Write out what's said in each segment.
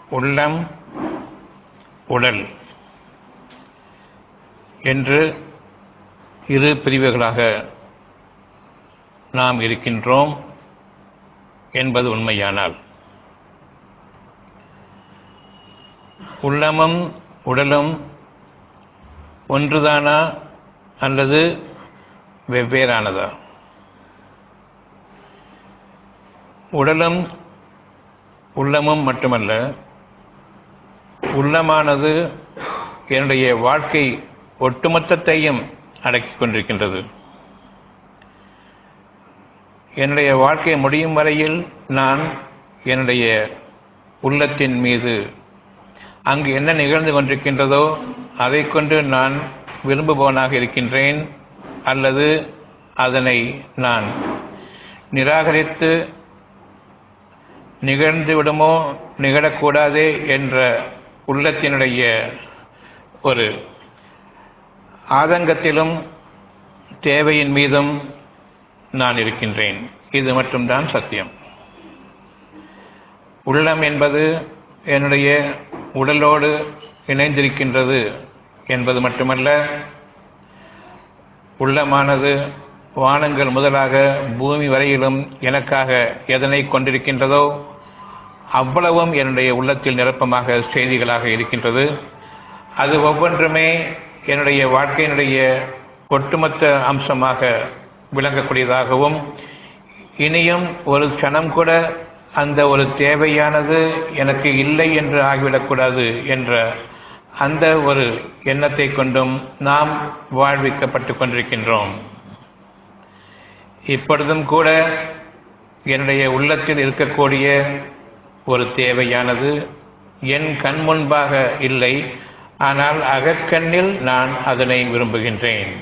உள்ளம் உடல் என்று இரு பிரிவுகளாக நாம் இருக்கின்றோம் என்பது உண்மையானால் உள்ளமும் உடலும் ஒன்றுதானா அல்லது வெவ்வேறானதா உடலும் உள்ளமும் மட்டுமல்ல உள்ளமானது என்னுடைய வாழ்க்கை ஒட்டுமொத்தத்தையும் அடக்கிக் கொண்டிருக்கின்றது என்னுடைய வாழ்க்கை முடியும் வரையில் நான் என்னுடைய உள்ளத்தின் மீது அங்கு என்ன நிகழ்ந்து கொண்டிருக்கின்றதோ அதை கொண்டு நான் விரும்புபவனாக இருக்கின்றேன் அல்லது அதனை நான் நிராகரித்து நிகழ்ந்து விடுமோ நிகழக்கூடாதே என்ற உள்ளத்தினுடைய ஒரு ஆதங்கத்திலும் தேவையின் மீதும் நான் இருக்கின்றேன் இது மட்டும்தான் சத்தியம் உள்ளம் என்பது என்னுடைய உடலோடு இணைந்திருக்கின்றது என்பது மட்டுமல்ல உள்ளமானது வானங்கள் முதலாக பூமி வரையிலும் எனக்காக எதனை கொண்டிருக்கின்றதோ அவ்வளவும் என்னுடைய உள்ளத்தில் நிரப்பமாக செய்திகளாக இருக்கின்றது அது ஒவ்வொன்றுமே என்னுடைய வாழ்க்கையினுடைய ஒட்டுமொத்த அம்சமாக விளங்கக்கூடியதாகவும் இனியும் ஒரு க்ஷணம் கூட அந்த ஒரு தேவையானது எனக்கு இல்லை என்று ஆகிவிடக்கூடாது என்ற அந்த ஒரு எண்ணத்தை கொண்டும் நாம் வாழ்விக்கப்பட்டு கொண்டிருக்கின்றோம் இப்பொழுதும் கூட என்னுடைய உள்ளத்தில் இருக்கக்கூடிய ஒரு தேவையானது என் கண் முன்பாக இல்லை ஆனால் அகக்கண்ணில் நான் அதனை விரும்புகின்றேன்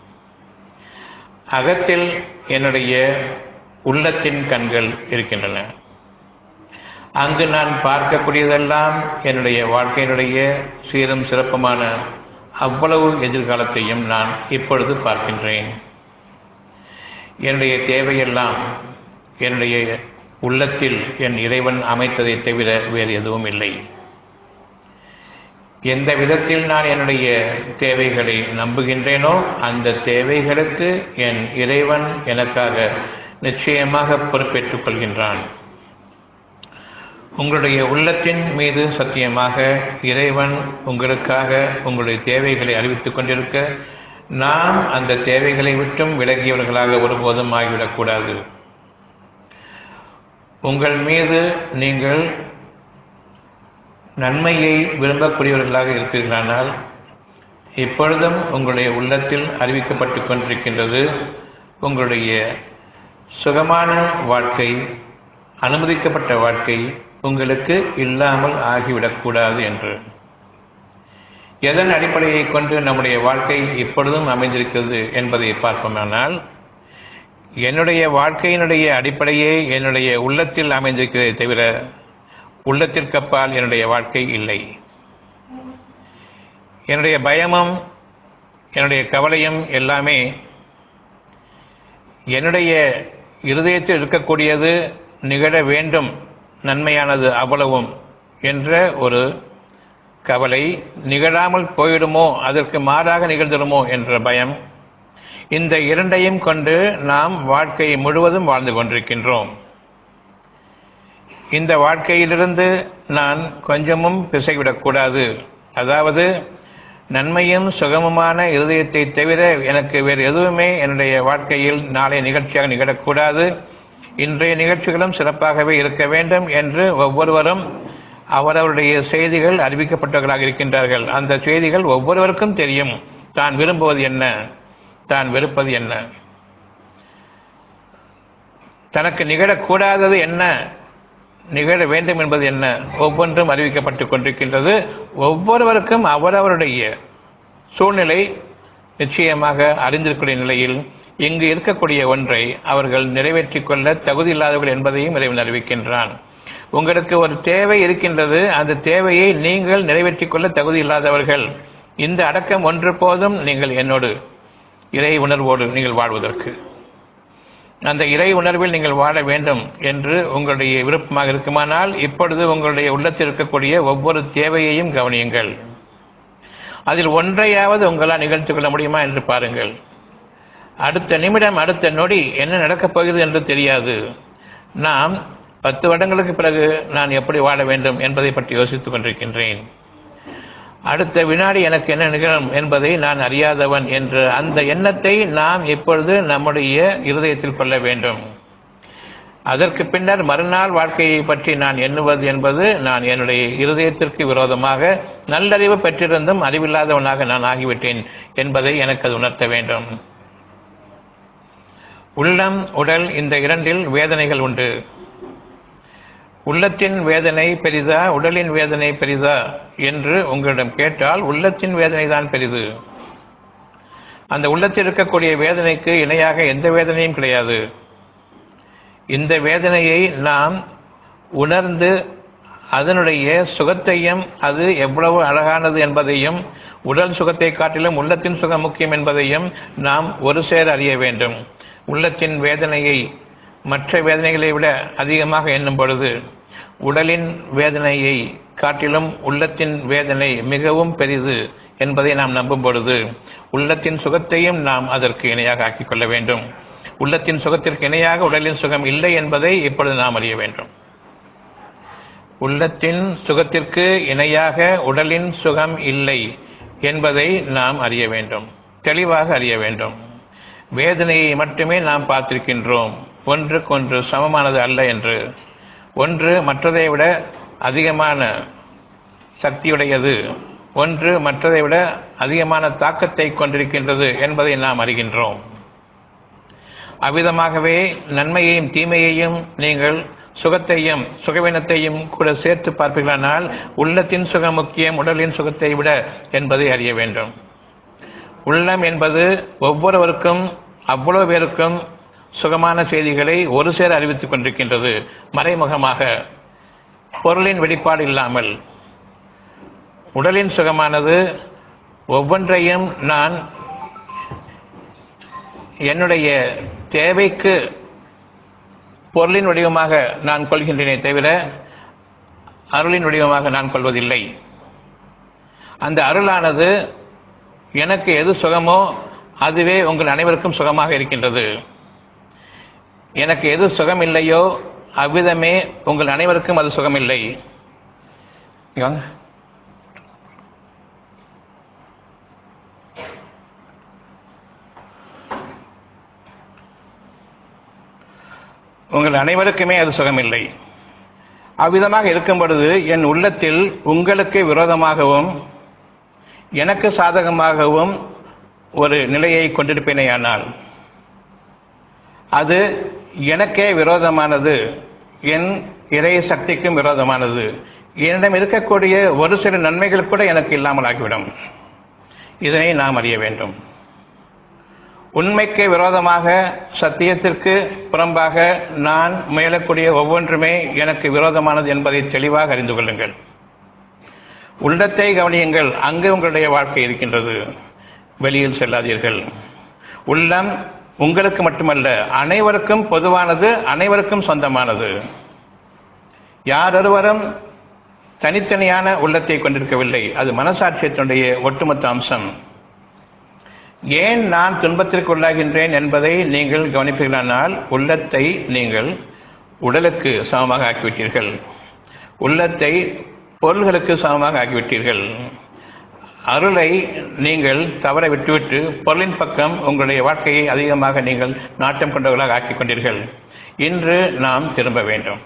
அகத்தில் என்னுடைய உள்ளத்தின் கண்கள் இருக்கின்றன அங்கு நான் பார்க்கக்கூடியதெல்லாம் என்னுடைய வாழ்க்கையினுடைய சீரும் சிறப்புமான அவ்வளவு எதிர்காலத்தையும் நான் இப்பொழுது பார்க்கின்றேன் என்னுடைய தேவையெல்லாம் என்னுடைய உள்ளத்தில் என் இறைவன் அமைத்ததை தவிர வேறு எதுவும் இல்லை எந்த விதத்தில் நான் என்னுடைய தேவைகளை நம்புகின்றேனோ அந்த தேவைகளுக்கு என் இறைவன் எனக்காக நிச்சயமாக பொறுப்பேற்றுக் கொள்கின்றான் உங்களுடைய உள்ளத்தின் மீது சத்தியமாக இறைவன் உங்களுக்காக உங்களுடைய தேவைகளை அறிவித்துக் கொண்டிருக்க நாம் அந்த தேவைகளை விட்டும் விலகியவர்களாக ஒருபோதும் ஆகிவிடக்கூடாது உங்கள் மீது நீங்கள் நன்மையை விரும்பக்கூடியவர்களாக இருப்பீர்களானால் இப்பொழுதும் உங்களுடைய உள்ளத்தில் அறிவிக்கப்பட்டு கொண்டிருக்கின்றது உங்களுடைய சுகமான வாழ்க்கை அனுமதிக்கப்பட்ட வாழ்க்கை உங்களுக்கு இல்லாமல் ஆகிவிடக்கூடாது என்று எதன் அடிப்படையை கொண்டு நம்முடைய வாழ்க்கை இப்பொழுதும் அமைந்திருக்கிறது என்பதை பார்ப்போமானால் என்னுடைய வாழ்க்கையினுடைய அடிப்படையே என்னுடைய உள்ளத்தில் அமைந்திருக்கிறதை தவிர உள்ளத்திற்கப்பால் என்னுடைய வாழ்க்கை இல்லை என்னுடைய பயமும் என்னுடைய கவலையும் எல்லாமே என்னுடைய இருதயத்தில் இருக்கக்கூடியது நிகழ வேண்டும் நன்மையானது அவ்வளவும் என்ற ஒரு கவலை நிகழாமல் போயிடுமோ அதற்கு மாறாக நிகழ்ந்துடுமோ என்ற பயம் இந்த இரண்டையும் கொண்டு நாம் வாழ்க்கையை முழுவதும் வாழ்ந்து கொண்டிருக்கின்றோம் இந்த வாழ்க்கையிலிருந்து நான் கொஞ்சமும் பிசைவிடக்கூடாது அதாவது நன்மையும் சுகமுமான இருதயத்தை தவிர எனக்கு வேறு எதுவுமே என்னுடைய வாழ்க்கையில் நாளைய நிகழ்ச்சியாக நிகழக்கூடாது இன்றைய நிகழ்ச்சிகளும் சிறப்பாகவே இருக்க வேண்டும் என்று ஒவ்வொருவரும் அவரவருடைய செய்திகள் அறிவிக்கப்பட்டவர்களாக இருக்கின்றார்கள் அந்த செய்திகள் ஒவ்வொருவருக்கும் தெரியும் தான் விரும்புவது என்ன தான் வெறுப்பது என்ன தனக்கு நிகழக்கூடாதது என்ன நிகழ வேண்டும் என்பது என்ன ஒவ்வொன்றும் அறிவிக்கப்பட்டுக் கொண்டிருக்கின்றது ஒவ்வொருவருக்கும் அவரவருடைய சூழ்நிலை நிச்சயமாக அறிந்திருக்கூடிய நிலையில் இங்கு இருக்கக்கூடிய ஒன்றை அவர்கள் நிறைவேற்றிக் கொள்ள தகுதி இல்லாதவர்கள் என்பதையும் இறைவன் அறிவிக்கின்றான் உங்களுக்கு ஒரு தேவை இருக்கின்றது அந்த தேவையை நீங்கள் நிறைவேற்றிக் கொள்ள தகுதி இல்லாதவர்கள் இந்த அடக்கம் ஒன்று போதும் நீங்கள் என்னோடு இறை உணர்வோடு நீங்கள் வாழ்வதற்கு அந்த இறை உணர்வில் நீங்கள் வாழ வேண்டும் என்று உங்களுடைய விருப்பமாக இருக்குமானால் இப்பொழுது உங்களுடைய உள்ளத்தில் இருக்கக்கூடிய ஒவ்வொரு தேவையையும் கவனியுங்கள் அதில் ஒன்றையாவது உங்களால் நிகழ்த்தி கொள்ள முடியுமா என்று பாருங்கள் அடுத்த நிமிடம் அடுத்த நொடி என்ன நடக்கப் போகிறது என்று தெரியாது நாம் பத்து வருடங்களுக்கு பிறகு நான் எப்படி வாழ வேண்டும் என்பதை பற்றி யோசித்துக் கொண்டிருக்கின்றேன் அடுத்த வினாடி எனக்கு என்ன நிகழும் என்பதை நான் அறியாதவன் என்ற அந்த எண்ணத்தை நாம் இப்பொழுது நம்முடைய இருதயத்தில் கொள்ள வேண்டும் அதற்கு பின்னர் மறுநாள் வாழ்க்கையை பற்றி நான் எண்ணுவது என்பது நான் என்னுடைய இருதயத்திற்கு விரோதமாக நல்லறிவு பெற்றிருந்தும் அறிவில்லாதவனாக நான் ஆகிவிட்டேன் என்பதை எனக்கு அது உணர்த்த வேண்டும் உள்ளம் உடல் இந்த இரண்டில் வேதனைகள் உண்டு உள்ளத்தின் வேதனை பெரிதா உடலின் வேதனை பெரிதா என்று உங்களிடம் கேட்டால் உள்ளத்தின் வேதனை தான் பெரிது அந்த உள்ளத்தில் இருக்கக்கூடிய வேதனைக்கு இணையாக எந்த வேதனையும் கிடையாது இந்த வேதனையை நாம் உணர்ந்து அதனுடைய சுகத்தையும் அது எவ்வளவு அழகானது என்பதையும் உடல் சுகத்தை காட்டிலும் உள்ளத்தின் சுகம் முக்கியம் என்பதையும் நாம் ஒரு சேர அறிய வேண்டும் உள்ளத்தின் வேதனையை மற்ற வேதனைகளை விட அதிகமாக எண்ணும் பொழுது உடலின் வேதனையை காட்டிலும் உள்ளத்தின் வேதனை மிகவும் பெரிது என்பதை நாம் நம்பும் பொழுது உள்ளத்தின் சுகத்தையும் நாம் அதற்கு இணையாக ஆக்கிக் கொள்ள வேண்டும் உள்ளத்தின் சுகத்திற்கு இணையாக உடலின் சுகம் இல்லை என்பதை இப்பொழுது நாம் அறிய வேண்டும் உள்ளத்தின் சுகத்திற்கு இணையாக உடலின் சுகம் இல்லை என்பதை நாம் அறிய வேண்டும் தெளிவாக அறிய வேண்டும் வேதனையை மட்டுமே நாம் பார்த்திருக்கின்றோம் ஒன்றுக்கொன்று சமமானது அல்ல என்று ஒன்று மற்றதை விட அதிகமான சக்தியுடையது ஒன்று மற்றதை விட அதிகமான தாக்கத்தை கொண்டிருக்கின்றது என்பதை நாம் அறிகின்றோம் அவ்விதமாகவே நன்மையையும் தீமையையும் நீங்கள் சுகத்தையும் சுகவீனத்தையும் கூட சேர்த்து பார்ப்பீர்களானால் உள்ளத்தின் சுகம் முக்கியம் உடலின் சுகத்தை விட என்பதை அறிய வேண்டும் உள்ளம் என்பது ஒவ்வொருவருக்கும் அவ்வளவு பேருக்கும் சுகமான செய்திகளை ஒரு சேர அறிவித்துக் கொண்டிருக்கின்றது மறைமுகமாக பொருளின் வெளிப்பாடு இல்லாமல் உடலின் சுகமானது ஒவ்வொன்றையும் நான் என்னுடைய தேவைக்கு பொருளின் வடிவமாக நான் கொள்கின்றேனே தவிர அருளின் வடிவமாக நான் கொள்வதில்லை அந்த அருளானது எனக்கு எது சுகமோ அதுவே உங்கள் அனைவருக்கும் சுகமாக இருக்கின்றது எனக்கு எது சுகம் இல்லையோ அவ்விதமே உங்கள் அனைவருக்கும் அது சுகமில்லை இங்க வாங்க உங்கள் அனைவருக்குமே அது சுகமில்லை அவ்விதமாக இருக்கும் பொழுது என் உள்ளத்தில் உங்களுக்கு விரோதமாகவும் எனக்கு சாதகமாகவும் ஒரு நிலையை கொண்டிருப்பேனேயானால் அது எனக்கே விரோதமானது என் இறை சக்திக்கும் விரோதமானது என்னிடம் இருக்கக்கூடிய ஒரு சில நன்மைகள் கூட எனக்கு இல்லாமல் ஆகிவிடும் இதனை நாம் அறிய வேண்டும் உண்மைக்கு விரோதமாக சத்தியத்திற்கு புறம்பாக நான் முயலக்கூடிய ஒவ்வொன்றுமே எனக்கு விரோதமானது என்பதை தெளிவாக அறிந்து கொள்ளுங்கள் உள்ளத்தை கவனியுங்கள் அங்கு உங்களுடைய வாழ்க்கை இருக்கின்றது வெளியில் செல்லாதீர்கள் உள்ளம் உங்களுக்கு மட்டுமல்ல அனைவருக்கும் பொதுவானது அனைவருக்கும் சொந்தமானது யாரொருவரும் தனித்தனியான உள்ளத்தை கொண்டிருக்கவில்லை அது மனசாட்சியத்தினுடைய ஒட்டுமொத்த அம்சம் ஏன் நான் துன்பத்திற்கு உள்ளாகின்றேன் என்பதை நீங்கள் கவனிப்பீர்களானால் உள்ளத்தை நீங்கள் உடலுக்கு சமமாக ஆக்கிவிட்டீர்கள் உள்ளத்தை பொருள்களுக்கு சமமாக ஆக்கிவிட்டீர்கள் அருளை நீங்கள் தவற விட்டுவிட்டு பொருளின் பக்கம் உங்களுடைய வாழ்க்கையை அதிகமாக நீங்கள் நாட்டம் கொண்டவர்களாக ஆக்கிக் கொண்டீர்கள் இன்று நாம் திரும்ப வேண்டும்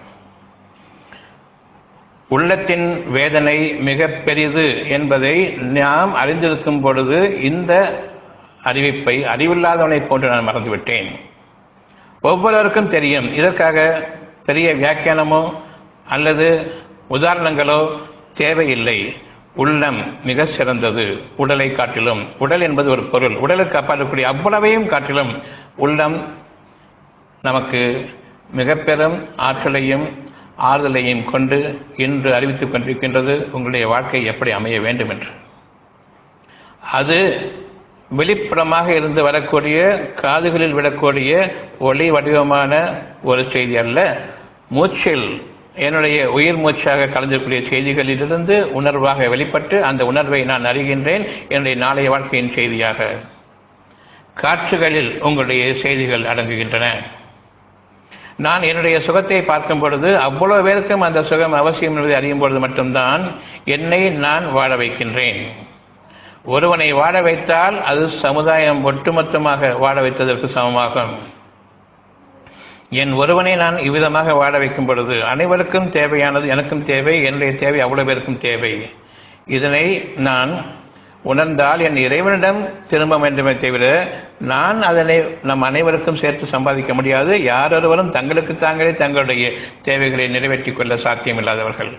உள்ளத்தின் வேதனை மிக பெரிது என்பதை நாம் அறிந்திருக்கும் பொழுது இந்த அறிவிப்பை அறிவில்லாதவனை போன்று நான் மறந்துவிட்டேன் ஒவ்வொருவருக்கும் தெரியும் இதற்காக பெரிய வியாக்கியானமோ அல்லது உதாரணங்களோ தேவையில்லை உள்ளம் மிக சிறந்தது உடலை காட்டிலும் உடல் என்பது ஒரு பொருள் உடலுக்கு அப்பாடக்கூடிய அவ்வளவையும் காட்டிலும் உள்ளம் நமக்கு மிக பெரும் ஆற்றலையும் ஆறுதலையும் கொண்டு இன்று அறிவித்துக் கொண்டிருக்கின்றது உங்களுடைய வாழ்க்கை எப்படி அமைய வேண்டும் என்று அது வெளிப்புறமாக இருந்து வரக்கூடிய காதுகளில் விடக்கூடிய ஒளி வடிவமான ஒரு செய்தி அல்ல மூச்சில் என்னுடைய உயிர் மூச்சாக கலந்திருக்கக்கூடிய செய்திகளிலிருந்து உணர்வாக வெளிப்பட்டு அந்த உணர்வை நான் அறிகின்றேன் என்னுடைய நாளைய வாழ்க்கையின் செய்தியாக காற்றுகளில் உங்களுடைய செய்திகள் அடங்குகின்றன நான் என்னுடைய சுகத்தை பார்க்கும் பொழுது அவ்வளவு பேருக்கும் அந்த சுகம் அவசியம் என்பதை அறியும் பொழுது மட்டும்தான் என்னை நான் வாழ வைக்கின்றேன் ஒருவனை வாழ வைத்தால் அது சமுதாயம் ஒட்டுமொத்தமாக வாழ வைத்ததற்கு சமமாகும் என் ஒருவனை நான் இவ்விதமாக வாழ வைக்கும் பொழுது அனைவருக்கும் தேவையானது எனக்கும் தேவை என்னுடைய தேவை அவ்வளவு பேருக்கும் தேவை இதனை நான் உணர்ந்தால் என் இறைவனிடம் திரும்ப வேண்டுமே தவிர நான் அதனை நம் அனைவருக்கும் சேர்த்து சம்பாதிக்க முடியாது யாரொருவரும் தங்களுக்கு தாங்களே தங்களுடைய தேவைகளை நிறைவேற்றிக் கொள்ள சாத்தியமில்லாதவர்கள்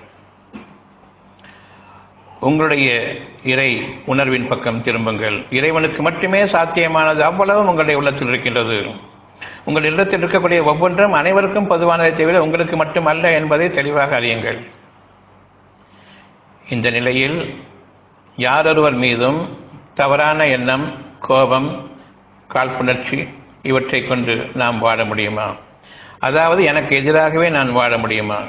உங்களுடைய இறை உணர்வின் பக்கம் திரும்புங்கள் இறைவனுக்கு மட்டுமே சாத்தியமானது அவ்வளவும் உங்களுடைய உள்ளத்தில் இருக்கின்றது உங்கள் இல்லத்தில் இருக்கக்கூடிய ஒவ்வொன்றும் அனைவருக்கும் பொதுவானதை தவிர உங்களுக்கு மட்டுமல்ல என்பதை தெளிவாக அறியுங்கள் இந்த நிலையில் யாரொருவர் மீதும் தவறான எண்ணம் கோபம் காழ்ப்புணர்ச்சி இவற்றை கொண்டு நாம் வாழ முடியுமா அதாவது எனக்கு எதிராகவே நான் வாழ முடியுமா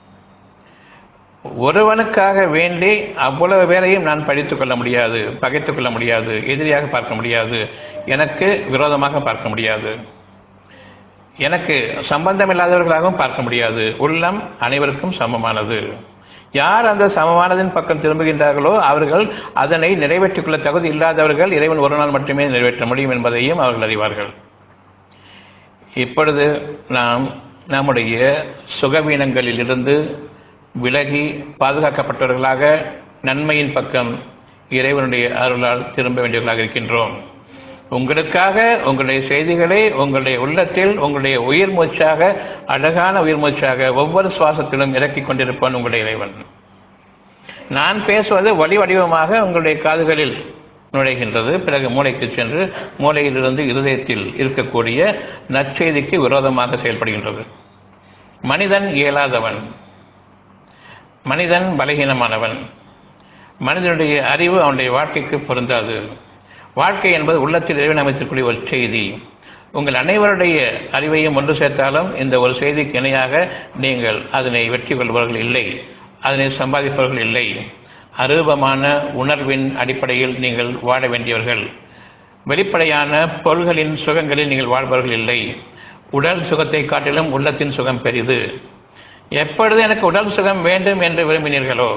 ஒருவனுக்காக வேண்டி அவ்வளவு பேரையும் நான் படித்துக் கொள்ள முடியாது பகைத்துக் கொள்ள முடியாது எதிரியாக பார்க்க முடியாது எனக்கு விரோதமாக பார்க்க முடியாது எனக்கு சம்பந்தம் இல்லாதவர்களாகவும் பார்க்க முடியாது உள்ளம் அனைவருக்கும் சமமானது யார் அந்த சமமானதின் பக்கம் திரும்புகின்றார்களோ அவர்கள் அதனை நிறைவேற்றிக் கொள்ள தகுதி இல்லாதவர்கள் இறைவன் ஒரு நாள் மட்டுமே நிறைவேற்ற முடியும் என்பதையும் அவர்கள் அறிவார்கள் இப்பொழுது நாம் நம்முடைய சுகவீனங்களில் இருந்து விலகி பாதுகாக்கப்பட்டவர்களாக நன்மையின் பக்கம் இறைவனுடைய அருளால் திரும்ப வேண்டியவர்களாக இருக்கின்றோம் உங்களுக்காக உங்களுடைய செய்திகளை உங்களுடைய உள்ளத்தில் உங்களுடைய உயிர் மூச்சாக அழகான உயிர் மூச்சாக ஒவ்வொரு சுவாசத்திலும் இறக்கிக் கொண்டிருப்பான் உங்களுடைய இறைவன் நான் பேசுவது வழி வடிவமாக உங்களுடைய காதுகளில் நுழைகின்றது பிறகு மூளைக்கு சென்று மூளையிலிருந்து இருதயத்தில் இருக்கக்கூடிய நற்செய்திக்கு விரோதமாக செயல்படுகின்றது மனிதன் இயலாதவன் மனிதன் பலகீனமானவன் மனிதனுடைய அறிவு அவனுடைய வாழ்க்கைக்கு பொருந்தாது வாழ்க்கை என்பது உள்ளத்தில் இறைவன் அமைத்திருக்கூடிய ஒரு செய்தி உங்கள் அனைவருடைய அறிவையும் ஒன்று சேர்த்தாலும் இந்த ஒரு செய்திக்கு இணையாக நீங்கள் அதனை வெற்றி கொள்பவர்கள் இல்லை அதனை சம்பாதிப்பவர்கள் இல்லை அரூபமான உணர்வின் அடிப்படையில் நீங்கள் வாழ வேண்டியவர்கள் வெளிப்படையான பொருள்களின் சுகங்களில் நீங்கள் வாழ்பவர்கள் இல்லை உடல் சுகத்தை காட்டிலும் உள்ளத்தின் சுகம் பெரிது எப்பொழுது எனக்கு உடல் சுகம் வேண்டும் என்று விரும்பினீர்களோ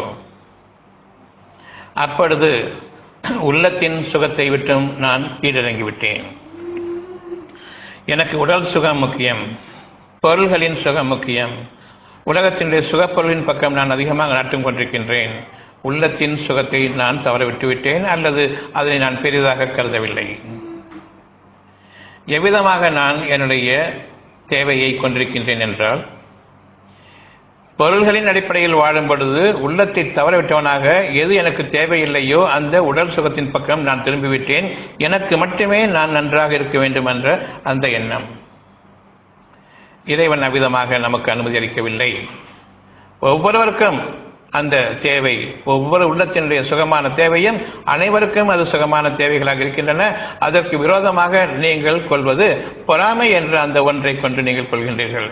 அப்பொழுது உள்ளத்தின் சுகத்தை விட்டும் நான் கீழிறங்கி விட்டேன் எனக்கு உடல் சுகம் முக்கியம் பொருள்களின் சுகம் முக்கியம் உலகத்தினுடைய சுகப்பொருளின் பக்கம் நான் அதிகமாக நாட்டம் கொண்டிருக்கின்றேன் உள்ளத்தின் சுகத்தை நான் தவற விட்டுவிட்டேன் அல்லது அதனை நான் பெரிதாக கருதவில்லை எவ்விதமாக நான் என்னுடைய தேவையை கொண்டிருக்கின்றேன் என்றால் பொருள்களின் அடிப்படையில் வாழும் பொழுது உள்ளத்தை தவறவிட்டவனாக எது எனக்கு தேவையில்லையோ அந்த உடல் சுகத்தின் பக்கம் நான் திரும்பிவிட்டேன் எனக்கு மட்டுமே நான் நன்றாக இருக்க வேண்டும் என்ற அந்த எண்ணம் இறைவன் அவ்விதமாக நமக்கு அனுமதி அளிக்கவில்லை ஒவ்வொருவருக்கும் அந்த தேவை ஒவ்வொரு உள்ளத்தினுடைய சுகமான தேவையும் அனைவருக்கும் அது சுகமான தேவைகளாக இருக்கின்றன அதற்கு விரோதமாக நீங்கள் கொள்வது பொறாமை என்ற அந்த ஒன்றை கொண்டு நீங்கள் கொள்கின்றீர்கள்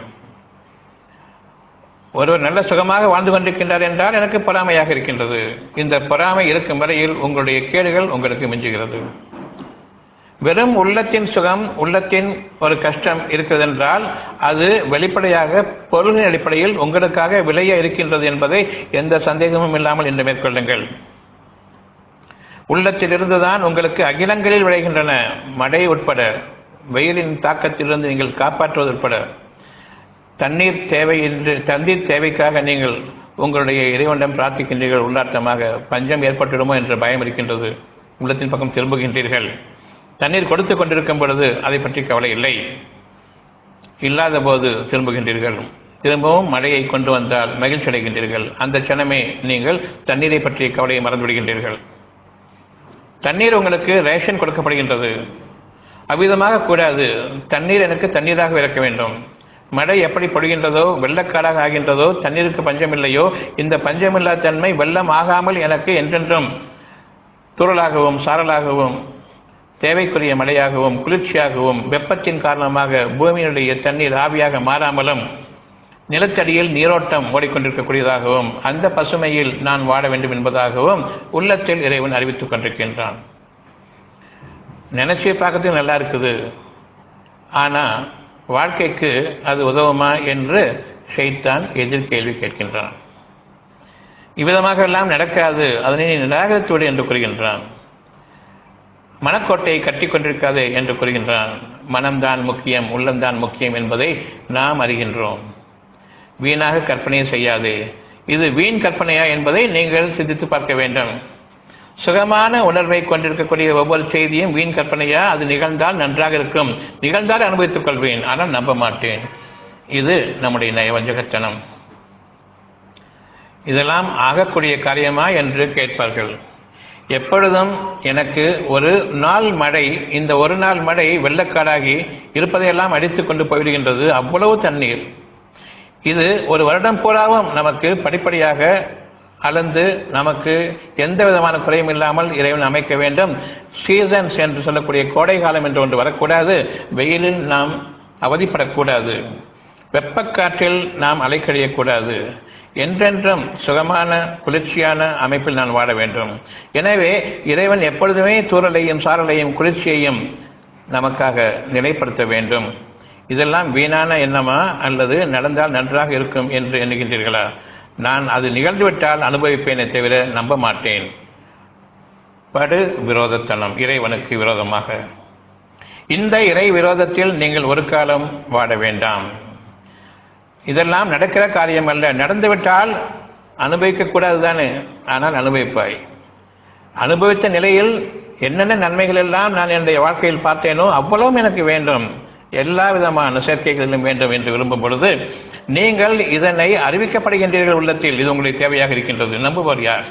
ஒருவர் நல்ல சுகமாக வாழ்ந்து கொண்டிருக்கின்றார் என்றால் எனக்கு பொறாமையாக இருக்கின்றது இந்த பொறாமை இருக்கும் வரையில் உங்களுடைய கேடுகள் உங்களுக்கு மிஞ்சுகிறது வெறும் உள்ளத்தின் சுகம் உள்ளத்தின் ஒரு கஷ்டம் இருக்கிறது என்றால் அது வெளிப்படையாக பொருளின் அடிப்படையில் உங்களுக்காக விளைய இருக்கின்றது என்பதை எந்த சந்தேகமும் இல்லாமல் இன்று மேற்கொள்ளுங்கள் உள்ளத்தில் இருந்துதான் உங்களுக்கு அகிலங்களில் விளைகின்றன மழை உட்பட வெயிலின் தாக்கத்திலிருந்து நீங்கள் காப்பாற்றுவது உட்பட தண்ணீர் தேவை என்று தண்ணீர் தேவைக்காக நீங்கள் உங்களுடைய இறைவனிடம் பிரார்த்திக்கின்றீர்கள் உள்ளார்த்தமாக பஞ்சம் ஏற்பட்டுடுமோ என்ற பயம் இருக்கின்றது உள்ளத்தின் பக்கம் திரும்புகின்றீர்கள் தண்ணீர் கொடுத்து கொண்டிருக்கும் பொழுது அதை பற்றி கவலை இல்லை இல்லாத போது திரும்புகின்றீர்கள் திரும்பவும் மழையை கொண்டு வந்தால் மகிழ்ச்சி அடைகின்றீர்கள் அந்த க்ஷணமே நீங்கள் தண்ணீரை பற்றிய கவலையை மறந்துவிடுகின்றீர்கள் தண்ணீர் உங்களுக்கு ரேஷன் கொடுக்கப்படுகின்றது அவ்விதமாக கூடாது தண்ணீர் எனக்கு தண்ணீராக இறக்க வேண்டும் மழை எப்படி பொழிகின்றதோ வெள்ளக்காடாக ஆகின்றதோ தண்ணீருக்கு பஞ்சமில்லையோ இந்த பஞ்சமில்லா தன்மை வெள்ளம் ஆகாமல் எனக்கு என்றென்றும் துறளாகவும் சாரலாகவும் தேவைக்குரிய மழையாகவும் குளிர்ச்சியாகவும் வெப்பத்தின் காரணமாக பூமியினுடைய தண்ணீர் ஆவியாக மாறாமலும் நிலத்தடியில் நீரோட்டம் ஓடிக்கொண்டிருக்கக்கூடியதாகவும் அந்த பசுமையில் நான் வாழ வேண்டும் என்பதாகவும் உள்ளத்தில் இறைவன் அறிவித்துக் கொண்டிருக்கின்றான் நினைச்சு பார்க்கறதுக்கு நல்லா இருக்குது ஆனா வாழ்க்கைக்கு அது உதவுமா என்று ஷைத்தான் எதிர்கேள்வி கேட்கின்றான் இவ்விதமாக எல்லாம் நடக்காது அதனை நீ நிராகரித்துவிடு என்று கூறுகின்றான் மனக்கோட்டையை கட்டி கொண்டிருக்காது என்று கூறுகின்றான் மனம்தான் முக்கியம் உள்ளம்தான் முக்கியம் என்பதை நாம் அறிகின்றோம் வீணாக கற்பனை செய்யாதே இது வீண் கற்பனையா என்பதை நீங்கள் சிந்தித்து பார்க்க வேண்டும் சுகமான உணர்வை கொண்டிருக்கக்கூடிய ஒவ்வொரு செய்தியும் வீண் கற்பனையா அது நிகழ்ந்தால் நன்றாக இருக்கும் நிகழ்ந்தால் அனுபவித்துக் கொள்வேன் ஆனால் நம்ப மாட்டேன் இது நம்முடைய நயவஞ்சகத்தனம் இதெல்லாம் ஆகக்கூடிய காரியமா என்று கேட்பார்கள் எப்பொழுதும் எனக்கு ஒரு நாள் மழை இந்த ஒரு நாள் மழை வெள்ளக்காடாகி இருப்பதையெல்லாம் அடித்துக் கொண்டு போய்விடுகின்றது அவ்வளவு தண்ணீர் இது ஒரு வருடம் பூராவும் நமக்கு படிப்படியாக அளந்து நமக்கு எந்த விதமான குறையும் இல்லாமல் இறைவன் அமைக்க வேண்டும் சீசன்ஸ் என்று சொல்லக்கூடிய கோடை காலம் என்று ஒன்று வரக்கூடாது வெயிலில் நாம் அவதிப்படக்கூடாது வெப்பக்காற்றில் நாம் அலைக்கழியக்கூடாது என்றென்றும் சுகமான குளிர்ச்சியான அமைப்பில் நான் வாழ வேண்டும் எனவே இறைவன் எப்பொழுதுமே தூரலையும் சாரலையும் குளிர்ச்சியையும் நமக்காக நிலைப்படுத்த வேண்டும் இதெல்லாம் வீணான எண்ணமா அல்லது நடந்தால் நன்றாக இருக்கும் என்று எண்ணுகின்றீர்களா நான் அது நிகழ்ந்துவிட்டால் அனுபவிப்பேனே தவிர நம்ப மாட்டேன் படு விரோதத்தனம் இறைவனுக்கு விரோதமாக இந்த இறை விரோதத்தில் நீங்கள் ஒரு காலம் வாட வேண்டாம் இதெல்லாம் நடக்கிற காரியம் அல்ல நடந்துவிட்டால் அனுபவிக்க கூடாது தானே ஆனால் அனுபவிப்பாய் அனுபவித்த நிலையில் என்னென்ன நன்மைகள் எல்லாம் நான் என்னுடைய வாழ்க்கையில் பார்த்தேனோ அவ்வளவும் எனக்கு வேண்டும் எல்லா விதமான சேர்க்கைகளிலும் வேண்டும் என்று விரும்பும் பொழுது நீங்கள் இதனை அறிவிக்கப்படுகின்றீர்கள் உள்ளத்தில் இது உங்களுக்கு தேவையாக இருக்கின்றது நம்புபவர் யார்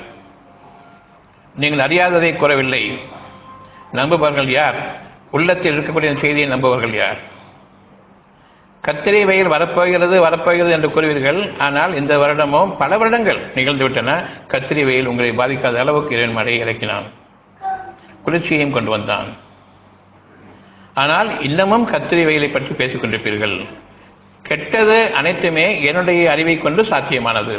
நீங்கள் அறியாததை கூறவில்லை நம்புபவர்கள் யார் உள்ளத்தில் இருக்கக்கூடிய செய்தியை நம்புபவர்கள் யார் கத்திரி வெயில் வரப்போகிறது வரப்போகிறது என்று கூறுவீர்கள் ஆனால் இந்த வருடமோ பல வருடங்கள் நிகழ்ந்துவிட்டன கத்திரி வெயில் உங்களை பாதிக்காத அளவுக்கு இறைவன் மழையை இறக்கினான் குளிர்ச்சியையும் கொண்டு வந்தான் ஆனால் இன்னமும் கத்திரி வெயிலை பற்றி பேசிக் கொண்டிருப்பீர்கள் கெட்டது அனைத்துமே என்னுடைய அறிவை கொண்டு சாத்தியமானது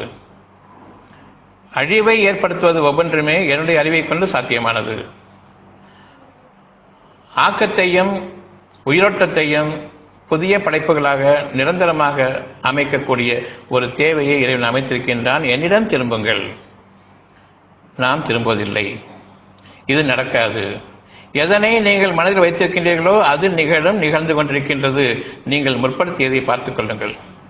அழிவை ஏற்படுத்துவது ஒவ்வொன்றுமே என்னுடைய அறிவை கொண்டு சாத்தியமானது ஆக்கத்தையும் உயிரோட்டத்தையும் புதிய படைப்புகளாக நிரந்தரமாக அமைக்கக்கூடிய ஒரு தேவையை இறைவன் அமைத்திருக்கின்றான் என்னிடம் திரும்புங்கள் நாம் திரும்புவதில்லை இது நடக்காது எதனை நீங்கள் மனதில் வைத்திருக்கின்றீர்களோ அது நிகழும் நிகழ்ந்து கொண்டிருக்கின்றது நீங்கள் முற்படுத்தியதை பார்த்துக் கொள்ளுங்கள்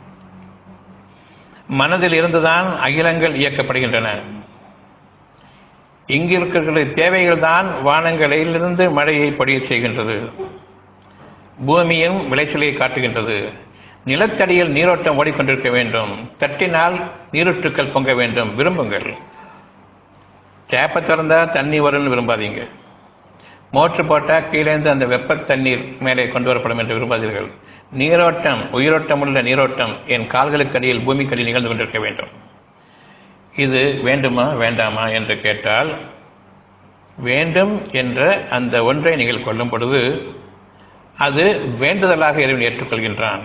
மனதில் இருந்துதான் அகிலங்கள் இயக்கப்படுகின்றன இங்கு இருக்கிற தேவைகள் தான் வானங்களிலிருந்து மழையை பொழியச் செய்கின்றது பூமியும் விளைச்சலை காட்டுகின்றது நிலத்தடியில் நீரோட்டம் ஓடிக்கொண்டிருக்க வேண்டும் தட்டினால் நீரூற்றுக்கள் பொங்க வேண்டும் விரும்புங்கள் டேப்பை திறந்தா தண்ணி வரும்னு விரும்பாதீங்க மோட்ரு போட்டால் கீழேந்து அந்த வெப்ப தண்ணீர் மேலே கொண்டு வரப்படும் என்று விரும்பாதீர்கள் நீரோட்டம் உயிரோட்டம் உள்ள நீரோட்டம் என் கால்களுக்கு அடியில் பூமிக்கடியில் நிகழ்ந்து கொண்டிருக்க வேண்டும் இது வேண்டுமா வேண்டாமா என்று கேட்டால் வேண்டும் என்ற அந்த ஒன்றை நீங்கள் கொள்ளும் பொழுது அது வேண்டுதலாக இறைவன் ஏற்றுக்கொள்கின்றான்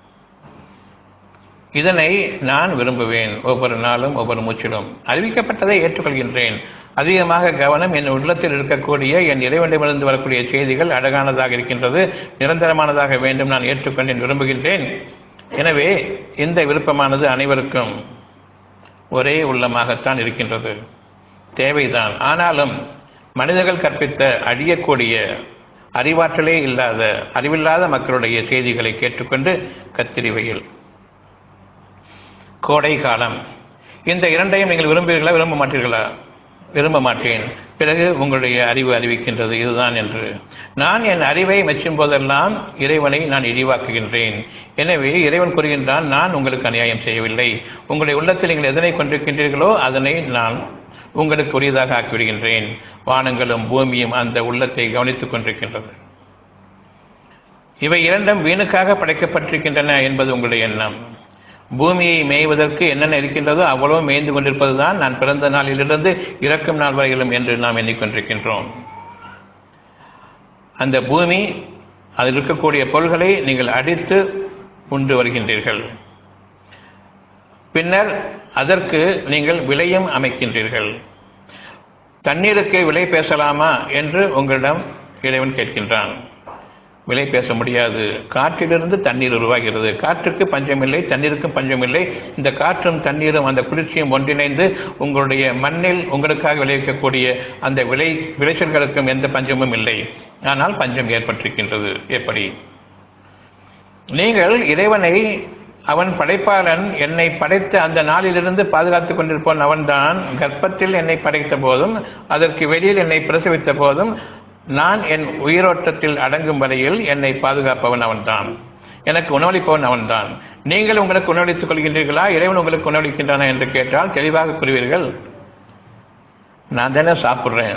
இதனை நான் விரும்புவேன் ஒவ்வொரு நாளும் ஒவ்வொரு மூச்சிலும் அறிவிக்கப்பட்டதை ஏற்றுக்கொள்கின்றேன் அதிகமாக கவனம் என் உள்ளத்தில் இருக்கக்கூடிய என் இறைவனிடமிருந்து வரக்கூடிய செய்திகள் அழகானதாக இருக்கின்றது நிரந்தரமானதாக வேண்டும் நான் ஏற்றுக்கொண்டேன் விரும்புகின்றேன் எனவே இந்த விருப்பமானது அனைவருக்கும் ஒரே உள்ளமாகத்தான் இருக்கின்றது தேவைதான் ஆனாலும் மனிதர்கள் கற்பித்த அழியக்கூடிய அறிவாற்றலே இல்லாத அறிவில்லாத மக்களுடைய செய்திகளை கேட்டுக்கொண்டு கத்திரி வெயில் கோடை காலம் இந்த இரண்டையும் நீங்கள் விரும்புகிறீர்களா விரும்ப மாட்டீர்களா விரும்ப மாட்டேன் பிறகு உங்களுடைய அறிவு அறிவிக்கின்றது இதுதான் என்று நான் என் அறிவை மெச்சும் போதெல்லாம் இறைவனை நான் இழிவாக்குகின்றேன் எனவே இறைவன் கூறுகின்றான் நான் உங்களுக்கு அநியாயம் செய்யவில்லை உங்களுடைய உள்ளத்தில் நீங்கள் எதனை கொண்டிருக்கின்றீர்களோ அதனை நான் உங்களுக்கு உரியதாக ஆக்கிவிடுகின்றேன் வானங்களும் பூமியும் அந்த உள்ளத்தை கவனித்துக் கொண்டிருக்கின்றது இவை இரண்டும் வீணுக்காக படைக்கப்பட்டிருக்கின்றன என்பது உங்களுடைய எண்ணம் பூமியை மேய்வதற்கு என்னென்ன இருக்கின்றதோ அவ்வளவு மேய்ந்து கொண்டிருப்பதுதான் நான் பிறந்த நாளிலிருந்து இறக்கும் நாள் வரையிலும் என்று நாம் எண்ணிக்கொண்டிருக்கின்றோம் அந்த பூமி அதில் இருக்கக்கூடிய பொருள்களை நீங்கள் அடித்து உண்டு வருகின்றீர்கள் பின்னர் அதற்கு நீங்கள் விலையும் அமைக்கின்றீர்கள் தண்ணீருக்கு விலை பேசலாமா என்று உங்களிடம் இறைவன் கேட்கின்றான் விலை பேச முடியாது காற்றிலிருந்து தண்ணீர் உருவாகிறது காற்றுக்கு பஞ்சமில்லை தண்ணீருக்கும் பஞ்சமில்லை இந்த காற்றும் தண்ணீரும் அந்த குளிர்ச்சியும் ஒன்றிணைந்து உங்களுடைய மண்ணில் உங்களுக்காக விளைவிக்கக்கூடிய அந்த விளை விளைச்சல்களுக்கும் எந்த பஞ்சமும் இல்லை ஆனால் பஞ்சம் ஏற்பட்டிருக்கின்றது எப்படி நீங்கள் இறைவனை அவன் படைப்பாளன் என்னை படைத்த அந்த நாளிலிருந்து பாதுகாத்துக் கொண்டிருப்பவன் அவன்தான் கர்ப்பத்தில் என்னை படைத்த போதும் அதற்கு வெளியில் என்னை பிரசவித்த போதும் நான் என் உயிரோட்டத்தில் அடங்கும் வரையில் என்னை பாதுகாப்பவன் அவன்தான் எனக்கு உணவளிப்பவன் அவன்தான் நீங்கள் உங்களுக்கு உணவளித்துக் கொள்கின்றீர்களா இறைவன் உங்களுக்கு உணவளிக்கின்றானா என்று கேட்டால் தெளிவாக கூறுவீர்கள் நான் தானே சாப்பிட்றேன்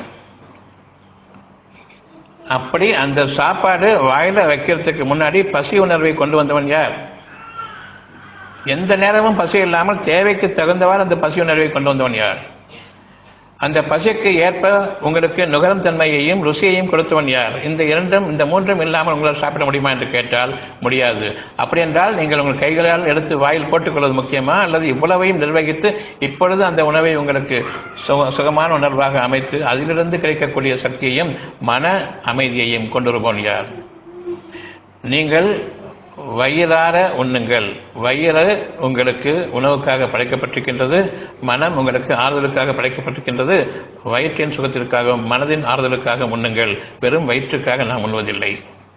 அப்படி அந்த சாப்பாடு வாயில வைக்கிறதுக்கு முன்னாடி பசி உணர்வை கொண்டு வந்தவன் யார் எந்த நேரமும் பசி இல்லாமல் தேவைக்கு தகுந்தவாறு அந்த பசி உணர்வை கொண்டு வந்தவன் யார் அந்த பசிக்கு ஏற்ப உங்களுக்கு நுகரும் தன்மையையும் ருசியையும் கொடுத்தவன் யார் இந்த இரண்டும் இந்த மூன்றும் இல்லாமல் உங்களால் சாப்பிட முடியுமா என்று கேட்டால் முடியாது அப்படி என்றால் நீங்கள் உங்கள் கைகளால் எடுத்து வாயில் போட்டுக்கொள்வது முக்கியமா அல்லது இவ்வளவையும் நிர்வகித்து இப்பொழுது அந்த உணவை உங்களுக்கு சுக சுகமான உணர்வாக அமைத்து அதிலிருந்து கிடைக்கக்கூடிய சக்தியையும் மன அமைதியையும் கொண்டு வருபவன் யார் நீங்கள் வயிறார உண்ணுங்கள் வயிறு உங்களுக்கு உணவுக்காக படைக்கப்பட்டிருக்கின்றது மனம் உங்களுக்கு ஆறுதலுக்காக படைக்கப்பட்டிருக்கின்றது வயிற்றின் சுகத்திற்காகவும் மனதின் ஆறுதலுக்காக உண்ணுங்கள் வெறும் வயிற்றுக்காக நாம் உண்ணுவதில்லை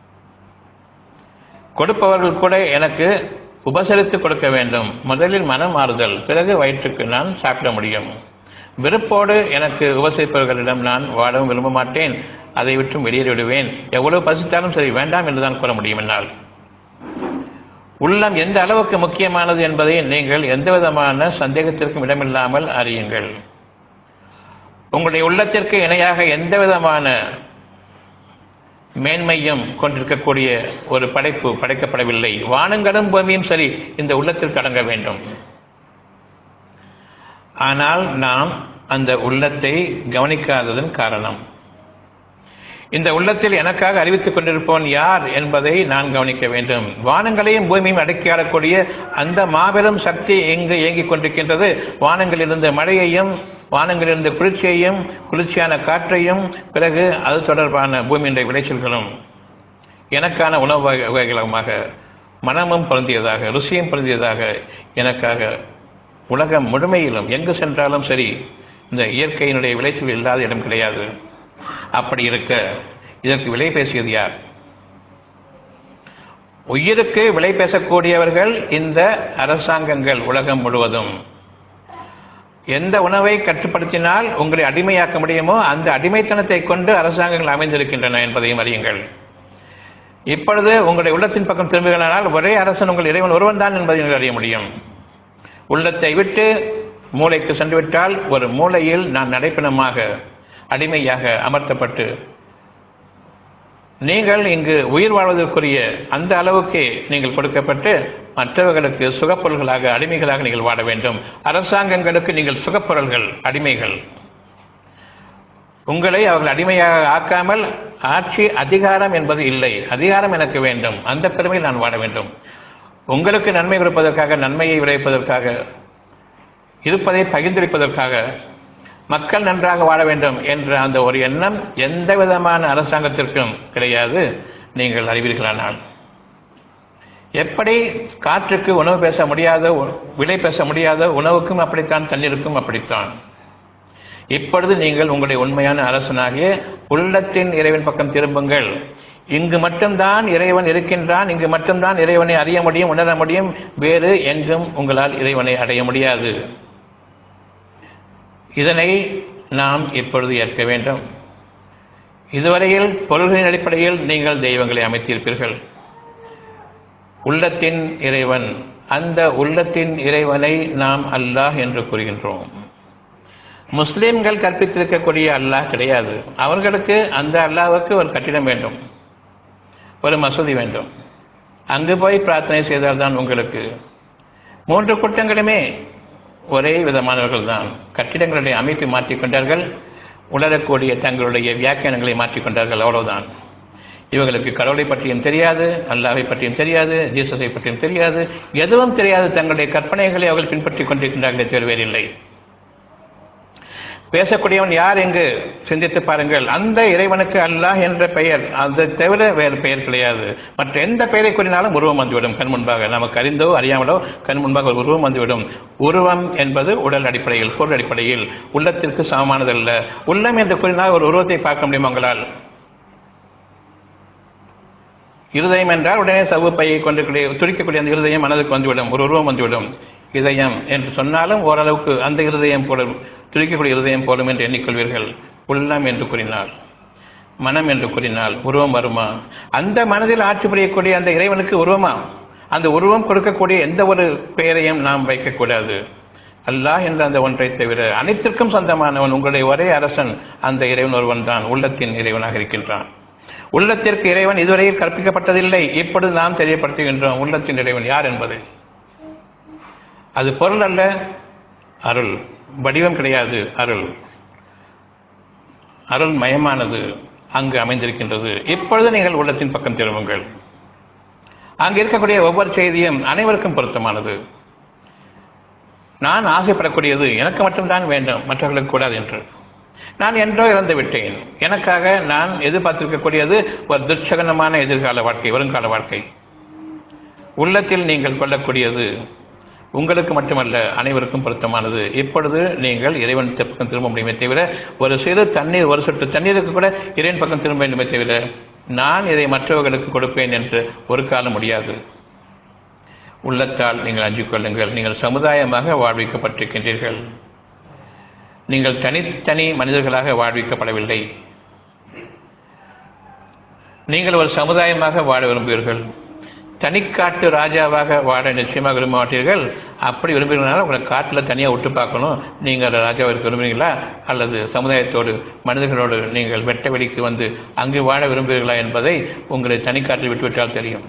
கொடுப்பவர்கள் கூட எனக்கு உபசரித்து கொடுக்க வேண்டும் முதலில் மனம் ஆறுதல் பிறகு வயிற்றுக்கு நான் சாப்பிட முடியும் விருப்போடு எனக்கு உபசரிப்பவர்களிடம் நான் வாழவும் விரும்ப மாட்டேன் அதை விட்டும் வெளியேறி விடுவேன் எவ்வளவு பசித்தாலும் சரி வேண்டாம் என்றுதான் கூற முடியும் என்னால் உள்ளம் எந்த அளவுக்கு முக்கியமானது என்பதை நீங்கள் எந்த விதமான சந்தேகத்திற்கும் இடமில்லாமல் அறியுங்கள் உங்களுடைய உள்ளத்திற்கு இணையாக எந்த விதமான மேன்மையும் கொண்டிருக்கக்கூடிய ஒரு படைப்பு படைக்கப்படவில்லை வானங்களும் பூமியும் சரி இந்த உள்ளத்திற்கு அடங்க வேண்டும் ஆனால் நாம் அந்த உள்ளத்தை கவனிக்காததன் காரணம் இந்த உள்ளத்தில் எனக்காக அறிவித்துக் கொண்டிருப்பவன் யார் என்பதை நான் கவனிக்க வேண்டும் வானங்களையும் பூமியும் அடக்கி ஆளக்கூடிய அந்த மாபெரும் சக்தி எங்கு இயங்கிக் கொண்டிருக்கின்றது வானங்களிலிருந்து மழையையும் வானங்களிலிருந்து குளிர்ச்சியையும் குளிர்ச்சியான காற்றையும் பிறகு அது தொடர்பான பூமியினுடைய விளைச்சல்களும் எனக்கான உணவு வகை- வகைகளுமாக மனமும் பொருந்தியதாக ருசியும் பொருந்தியதாக எனக்காக உலகம் முழுமையிலும் எங்கு சென்றாலும் சரி இந்த இயற்கையினுடைய விளைச்சல் இல்லாத இடம் கிடையாது அப்படி இருக்க இதற்கு விலை பேசியது யார் உயிருக்கு விலை பேசக்கூடியவர்கள் இந்த அரசாங்கங்கள் உலகம் முழுவதும் எந்த உணவை கட்டுப்படுத்தினால் உங்களை அடிமையாக்க முடியுமோ அந்த அடிமைத்தனத்தை கொண்டு அரசாங்கங்கள் அமைந்திருக்கின்றன என்பதையும் அறியுங்கள் இப்பொழுது உங்களுடைய உள்ளத்தின் பக்கம் திரும்புகிறானால் ஒரே அரசன் உங்கள் இறைவன் ஒருவன் தான் என்பதை நீங்கள் அறிய முடியும் உள்ளத்தை விட்டு மூளைக்கு சென்றுவிட்டால் ஒரு மூளையில் நான் நடைப்பிணமாக அடிமையாக அமர்த்தப்பட்டு நீங்கள் இங்கு உயிர் வாழ்வதற்குரிய அந்த அளவுக்கு நீங்கள் கொடுக்கப்பட்டு மற்றவர்களுக்கு சுகப்பொருள்களாக அடிமைகளாக நீங்கள் வாழ வேண்டும் அரசாங்கங்களுக்கு நீங்கள் சுகப்பொருள்கள் அடிமைகள் உங்களை அவர்கள் அடிமையாக ஆக்காமல் ஆட்சி அதிகாரம் என்பது இல்லை அதிகாரம் எனக்கு வேண்டும் அந்த பெருமையில் நான் வாழ வேண்டும் உங்களுக்கு நன்மை கொடுப்பதற்காக நன்மையை விளைவிப்பதற்காக இருப்பதை பகிர்ந்தளிப்பதற்காக மக்கள் நன்றாக வாழ வேண்டும் என்ற அந்த ஒரு எண்ணம் எந்த விதமான அரசாங்கத்திற்கும் கிடையாது நீங்கள் அறிவீர்களானால் எப்படி காற்றுக்கு உணவு பேச முடியாத உ- விலை பேச முடியாத உணவுக்கும் அப்படித்தான் தண்ணீருக்கும் அப்படித்தான் இப்பொழுது நீங்கள் உங்களுடைய உண்மையான அரசனாகிய உள்ளத்தின் இறைவன் பக்கம் திரும்புங்கள் இங்கு மட்டும்தான் இறைவன் இருக்கின்றான் இங்கு மட்டும்தான் இறைவனை அறிய முடியும் உணர முடியும் வேறு எங்கும் உங்களால் இறைவனை அடைய முடியாது இதனை நாம் இப்பொழுது ஏற்க வேண்டும் இதுவரையில் பொருள்களின் அடிப்படையில் நீங்கள் தெய்வங்களை அமைத்திருப்பீர்கள் உள்ளத்தின் இறைவன் அந்த உள்ளத்தின் இறைவனை நாம் அல்லாஹ் என்று கூறுகின்றோம் முஸ்லிம்கள் கற்பித்திருக்கக்கூடிய அல்லாஹ் கிடையாது அவர்களுக்கு அந்த அல்லாஹ்வுக்கு ஒரு கட்டிடம் வேண்டும் ஒரு மசூதி வேண்டும் அங்கு போய் பிரார்த்தனை செய்தால்தான் உங்களுக்கு மூன்று கூட்டங்களுமே ஒரே விதமானவர்கள் தான் கட்டிடங்களுடைய அமைப்பை மாற்றிக்கொண்டார்கள் உணரக்கூடிய தங்களுடைய வியாக்கியானங்களை மாற்றிக்கொண்டார்கள் அவ்வளவுதான் இவங்களுக்கு கடவுளை பற்றியும் தெரியாது அல்லாவை பற்றியும் தெரியாது ஜீசஸை பற்றியும் தெரியாது எதுவும் தெரியாது தங்களுடைய கற்பனைகளை அவர்கள் பின்பற்றிக் கொண்டிருக்கின்றார்களே தவிர வேறில்லை பேசக்கூடியவன் யார் என்று சிந்தித்து பாருங்கள் அந்த இறைவனுக்கு அல்லாஹ் என்ற பெயர் அதை தவிர வேறு பெயர் கிடையாது மற்ற எந்த பெயரை கூறினாலும் உருவம் வந்துவிடும் கண் முன்பாக நமக்கு அறிந்தோ அறியாமலோ கண் முன்பாக ஒரு உருவம் வந்துவிடும் உருவம் என்பது உடல் அடிப்படையில் பொருள் அடிப்படையில் உள்ளத்திற்கு சமமானதல்ல உள்ளம் என்று கூறினால் ஒரு உருவத்தை பார்க்க முடியும் உங்களால் இருதயம் என்றால் உடனே சவ்வு பையை கொண்டிருக்கக்கூடிய துடிக்கக்கூடிய அந்த இருதயம் மனதுக்கு வந்துவிடும் ஒரு உருவம் வந்துவிடும் இதயம் என்று சொன்னாலும் ஓரளவுக்கு அந்த இருதயம் போல துடிக்கக்கூடிய இருதயம் போலும் என்று எண்ணிக்கொள்வீர்கள் உள்ளம் என்று கூறினார் மனம் என்று கூறினால் உருவம் வருமா அந்த மனதில் ஆட்சி புரியக்கூடிய அந்த இறைவனுக்கு உருவமா அந்த உருவம் கொடுக்கக்கூடிய எந்த ஒரு பெயரையும் நாம் வைக்கக்கூடாது அல்லாஹ் என்ற அந்த ஒன்றை தவிர அனைத்திற்கும் சொந்தமானவன் உங்களுடைய ஒரே அரசன் அந்த இறைவன் ஒருவன் தான் உள்ளத்தின் இறைவனாக இருக்கின்றான் உள்ளத்திற்கு இறைவன் இதுவரையில் கற்பிக்கப்பட்டதில்லை இப்பொழுது நாம் தெரியப்படுத்துகின்றோம் உள்ளத்தின் இறைவன் யார் என்பது அது பொருள் அல்ல அருள் வடிவம் கிடையாது அருள் அருள் மயமானது அங்கு அமைந்திருக்கின்றது இப்பொழுது நீங்கள் உள்ளத்தின் பக்கம் திரும்புங்கள் அங்கு இருக்கக்கூடிய ஒவ்வொரு செய்தியும் அனைவருக்கும் பொருத்தமானது நான் ஆசைப்படக்கூடியது எனக்கு மட்டும்தான் வேண்டும் மற்றவர்களுக்கு கூடாது என்று நான் என்றோ இறந்து விட்டேன் எனக்காக நான் எதிர்பார்த்திருக்கக்கூடியது ஒரு துர்ச்சகனமான எதிர்கால வாழ்க்கை வருங்கால வாழ்க்கை உள்ளத்தில் நீங்கள் கொள்ளக்கூடியது உங்களுக்கு மட்டுமல்ல அனைவருக்கும் பொருத்தமானது இப்பொழுது நீங்கள் இறைவன் பக்கம் திரும்ப முடியுமே தவிர ஒரு சிறு தண்ணீர் ஒரு சொட்டு தண்ணீருக்கு கூட இறைவன் பக்கம் திரும்ப வேண்டுமே தவிர நான் இதை மற்றவர்களுக்கு கொடுப்பேன் என்று ஒரு காலம் முடியாது உள்ளத்தால் நீங்கள் அஞ்சிக் கொள்ளுங்கள் நீங்கள் சமுதாயமாக வாழ்விக்கப்பட்டிருக்கின்றீர்கள் நீங்கள் தனித்தனி மனிதர்களாக வாழ்விக்கப்படவில்லை நீங்கள் ஒரு சமுதாயமாக வாழ விரும்புவீர்கள் தனிக்காட்டு ராஜாவாக வாழ நிச்சயமாக விரும்ப மாட்டீர்கள் அப்படி விரும்புகிறதுனால உங்களை காட்டில் தனியாக விட்டு பார்க்கணும் நீங்கள் ராஜாவிற்கு விரும்புகிறீங்களா அல்லது சமுதாயத்தோடு மனிதர்களோடு நீங்கள் வெட்ட வெளிக்கு வந்து அங்கு வாழ விரும்புகிறீர்களா என்பதை உங்களை தனிக்காட்டில் விட்டுவிட்டால் தெரியும்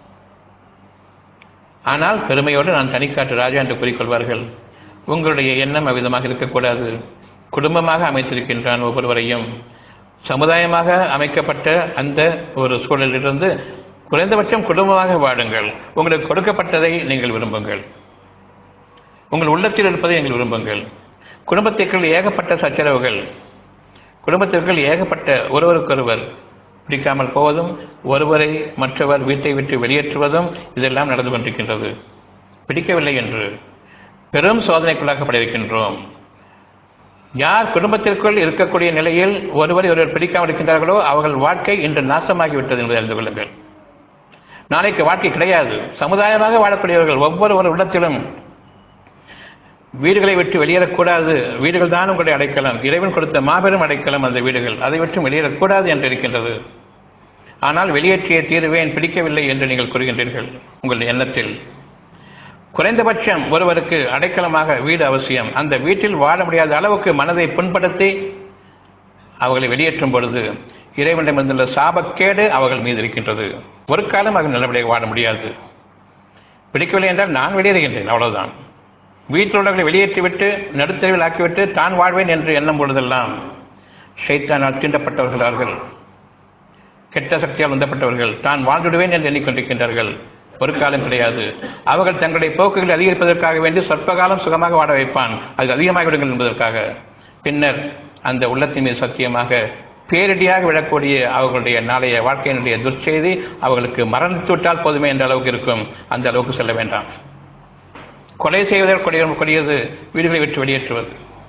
ஆனால் பெருமையோடு நான் தனிக்காட்டு ராஜா என்று கூறிக்கொள்வார்கள் உங்களுடைய எண்ணம் அவ்விதமாக இருக்கக்கூடாது குடும்பமாக அமைத்திருக்கின்றான் ஒவ்வொருவரையும் சமுதாயமாக அமைக்கப்பட்ட அந்த ஒரு சூழலிலிருந்து குறைந்தபட்சம் குடும்பமாக வாடுங்கள் உங்களுக்கு கொடுக்கப்பட்டதை நீங்கள் விரும்புங்கள் உங்கள் உள்ளத்தில் இருப்பதை நீங்கள் விரும்புங்கள் குடும்பத்திற்குள் ஏகப்பட்ட சச்சரவுகள் குடும்பத்திற்குள் ஏகப்பட்ட ஒருவருக்கொருவர் பிடிக்காமல் போவதும் ஒருவரை மற்றவர் வீட்டை விட்டு வெளியேற்றுவதும் இதெல்லாம் நடந்து கொண்டிருக்கின்றது பிடிக்கவில்லை என்று பெரும் சோதனைக்குள்ளாக்கப்பட இருக்கின்றோம் யார் குடும்பத்திற்குள் இருக்கக்கூடிய நிலையில் ஒருவரை ஒருவர் பிடிக்காமல் இருக்கின்றார்களோ அவர்கள் வாழ்க்கை இன்று நாசமாகிவிட்டது என்பதை அறிந்து கொள்ளுங்கள் நாளைக்கு வாழ்க்கை கிடையாது சமுதாயமாக வாழக்கூடியவர்கள் ஒவ்வொரு ஒரு இடத்திலும் வீடுகளை விட்டு வெளியேறக்கூடாது வீடுகள் தான் உங்களுடைய அடைக்கலம் இறைவன் கொடுத்த மாபெரும் அடைக்கலம் அந்த வீடுகள் அதை விட்டு வெளியேறக்கூடாது என்று இருக்கின்றது ஆனால் வெளியேற்றிய தீருவேன் பிடிக்கவில்லை என்று நீங்கள் கூறுகின்றீர்கள் உங்கள் எண்ணத்தில் குறைந்தபட்சம் ஒருவருக்கு அடைக்கலமாக வீடு அவசியம் அந்த வீட்டில் வாழ முடியாத அளவுக்கு மனதை புண்படுத்தி அவர்களை வெளியேற்றும் பொழுது இறைவனிடமிருந்துள்ள சாபக்கேடு அவர்கள் மீது இருக்கின்றது ஒரு காலம் அவர்கள் நல்லபடியாக வாழ முடியாது பிடிக்கவில்லை என்றால் நான் வெளியேறுகின்றேன் அவ்வளவுதான் வீட்டில் உள்ளவர்களை வெளியேற்றிவிட்டு நடுத்தரவில் ஆக்கிவிட்டு தான் வாழ்வேன் என்று எண்ணும் பொழுதெல்லாம் ஷைத்தானால் தீண்டப்பட்டவர்கள் அவர்கள் கெட்ட சக்தியால் உந்தப்பட்டவர்கள் தான் வாழ்ந்துடுவேன் என்று எண்ணிக்கொண்டிருக்கின்றார்கள் ஒரு காலம் கிடையாது அவர்கள் தங்களுடைய போக்குகளை அதிகரிப்பதற்காக வேண்டி சொற்ப காலம் சுகமாக வாட வைப்பான் அது அதிகமாக விடுங்கள் என்பதற்காக பின்னர் அந்த உள்ளத்தின் மீது சத்தியமாக பேரடியாக விழக்கூடிய அவர்களுடைய நாளைய வாழ்க்கையினுடைய துர்ச்செய்தி அவர்களுக்கு மறந்து விட்டால் போதுமே என்ற அளவுக்கு இருக்கும் அந்த அளவுக்கு செல்ல வேண்டாம் கொலை செய்வதற்குரிய கொடியது வீடுகளை விட்டு வெளியேற்றுவது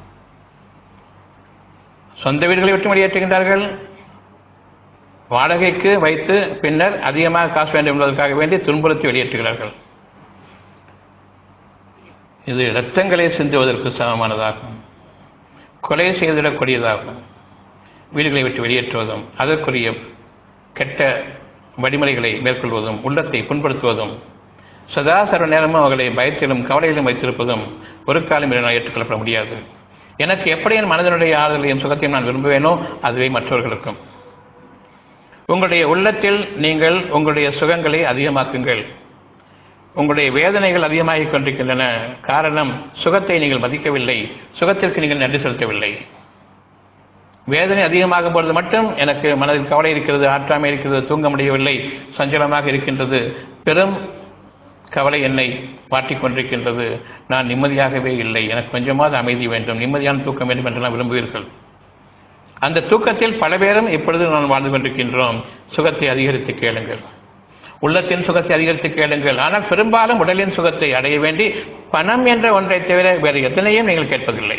சொந்த வீடுகளை விட்டு வெளியேற்றுகின்றார்கள் வாடகைக்கு வைத்து பின்னர் அதிகமாக காசு வேண்டும் என்பதற்காக வேண்டி துன்புறுத்தி வெளியேற்றுகிறார்கள் இது இரத்தங்களை சிந்துவதற்கு சமமானதாகும் கொலை செய்திடக்கூடியதாகும் வீடுகளை விட்டு வெளியேற்றுவதும் அதற்குரிய கெட்ட வழிமுறைகளை மேற்கொள்வதும் உள்ளத்தை புண்படுத்துவதும் சதா சர்வ நேரமும் அவர்களை பயத்திலும் கவலையிலும் வைத்திருப்பதும் ஒரு காலம் நான் ஏற்றுக்கொள்ளப்பட முடியாது எனக்கு எப்படி என் மனதனுடைய ஆறுதலையும் சுகத்தையும் நான் விரும்புவேனோ அதுவே மற்றவர்களுக்கும் உங்களுடைய உள்ளத்தில் நீங்கள் உங்களுடைய சுகங்களை அதிகமாக்குங்கள் உங்களுடைய வேதனைகள் அதிகமாகிக் கொண்டிருக்கின்றன காரணம் சுகத்தை நீங்கள் மதிக்கவில்லை சுகத்திற்கு நீங்கள் நன்றி செலுத்தவில்லை வேதனை அதிகமாகும் பொழுது மட்டும் எனக்கு மனதில் கவலை இருக்கிறது ஆற்றாமை இருக்கிறது தூங்க முடியவில்லை சஞ்சலமாக இருக்கின்றது பெரும் கவலை என்னை வாட்டிக் கொண்டிருக்கின்றது நான் நிம்மதியாகவே இல்லை எனக்கு கொஞ்சமாவது அமைதி வேண்டும் நிம்மதியான தூக்கம் வேண்டும் என்றெல்லாம் விரும்புவீர்கள் அந்த தூக்கத்தில் பல பேரும் இப்பொழுது நான் வாழ்ந்து கொண்டிருக்கின்றோம் சுகத்தை அதிகரித்து கேளுங்கள் உள்ளத்தின் சுகத்தை அதிகரித்து கேளுங்கள் ஆனால் பெரும்பாலும் உடலின் சுகத்தை அடைய வேண்டி பணம் என்ற ஒன்றை தவிர வேறு எத்தனையும் நீங்கள் கேட்பதில்லை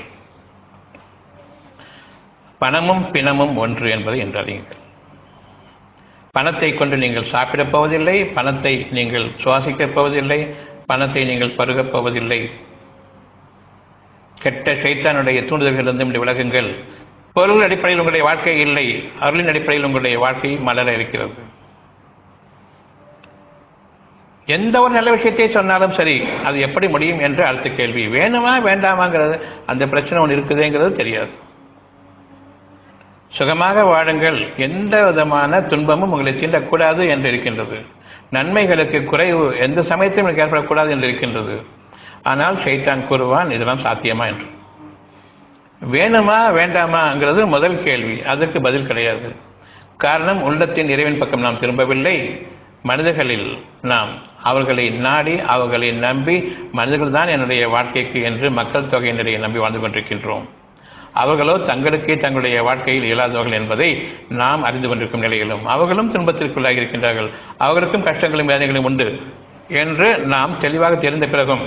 பணமும் பிணமும் ஒன்று என்பதை என்று அறியுங்கள் பணத்தை கொண்டு நீங்கள் சாப்பிடப் போவதில்லை பணத்தை நீங்கள் சுவாசிக்கப் போவதில்லை பணத்தை நீங்கள் பருகப் போவதில்லை கெட்ட சைத்தானுடைய தூண்டுதல்களிலிருந்து இப்படி விலகுங்கள் பொருள் அடிப்படையில் உங்களுடைய வாழ்க்கை இல்லை அருளின் அடிப்படையில் உங்களுடைய வாழ்க்கை மலர இருக்கிறது எந்த ஒரு நல்ல விஷயத்தை சொன்னாலும் சரி அது எப்படி முடியும் என்று அடுத்த கேள்வி வேணுமா வேண்டாமாங்கிறது அந்த பிரச்சனை ஒன்று இருக்குதுங்கிறது தெரியாது சுகமாக வாழுங்கள் எந்த விதமான துன்பமும் உங்களை தீண்டக்கூடாது என்று இருக்கின்றது நன்மைகளுக்கு குறைவு எந்த சமயத்திலும் எனக்கு ஏற்படக்கூடாது என்று இருக்கின்றது ஆனால் ஷைத்தான் கூறுவான் இதெல்லாம் சாத்தியமா என்று வேணுமா வேண்டாமாங்கிறது முதல் கேள்வி அதற்கு பதில் கிடையாது காரணம் உள்ளத்தின் இறைவன் பக்கம் நாம் திரும்பவில்லை மனிதர்களில் நாம் அவர்களை நாடி அவர்களை நம்பி மனிதர்கள் தான் என்னுடைய வாழ்க்கைக்கு என்று மக்கள் தொகையினரை நம்பி வாழ்ந்து கொண்டிருக்கின்றோம் அவர்களோ தங்களுக்கே தங்களுடைய வாழ்க்கையில் இயலாதவர்கள் என்பதை நாம் அறிந்து கொண்டிருக்கும் நிலையிலும் அவர்களும் துன்பத்திற்குள்ளாகி இருக்கின்றார்கள் அவர்களுக்கும் கஷ்டங்களும் வேதனைகளும் உண்டு என்று நாம் தெளிவாக தெரிந்த பிறகும்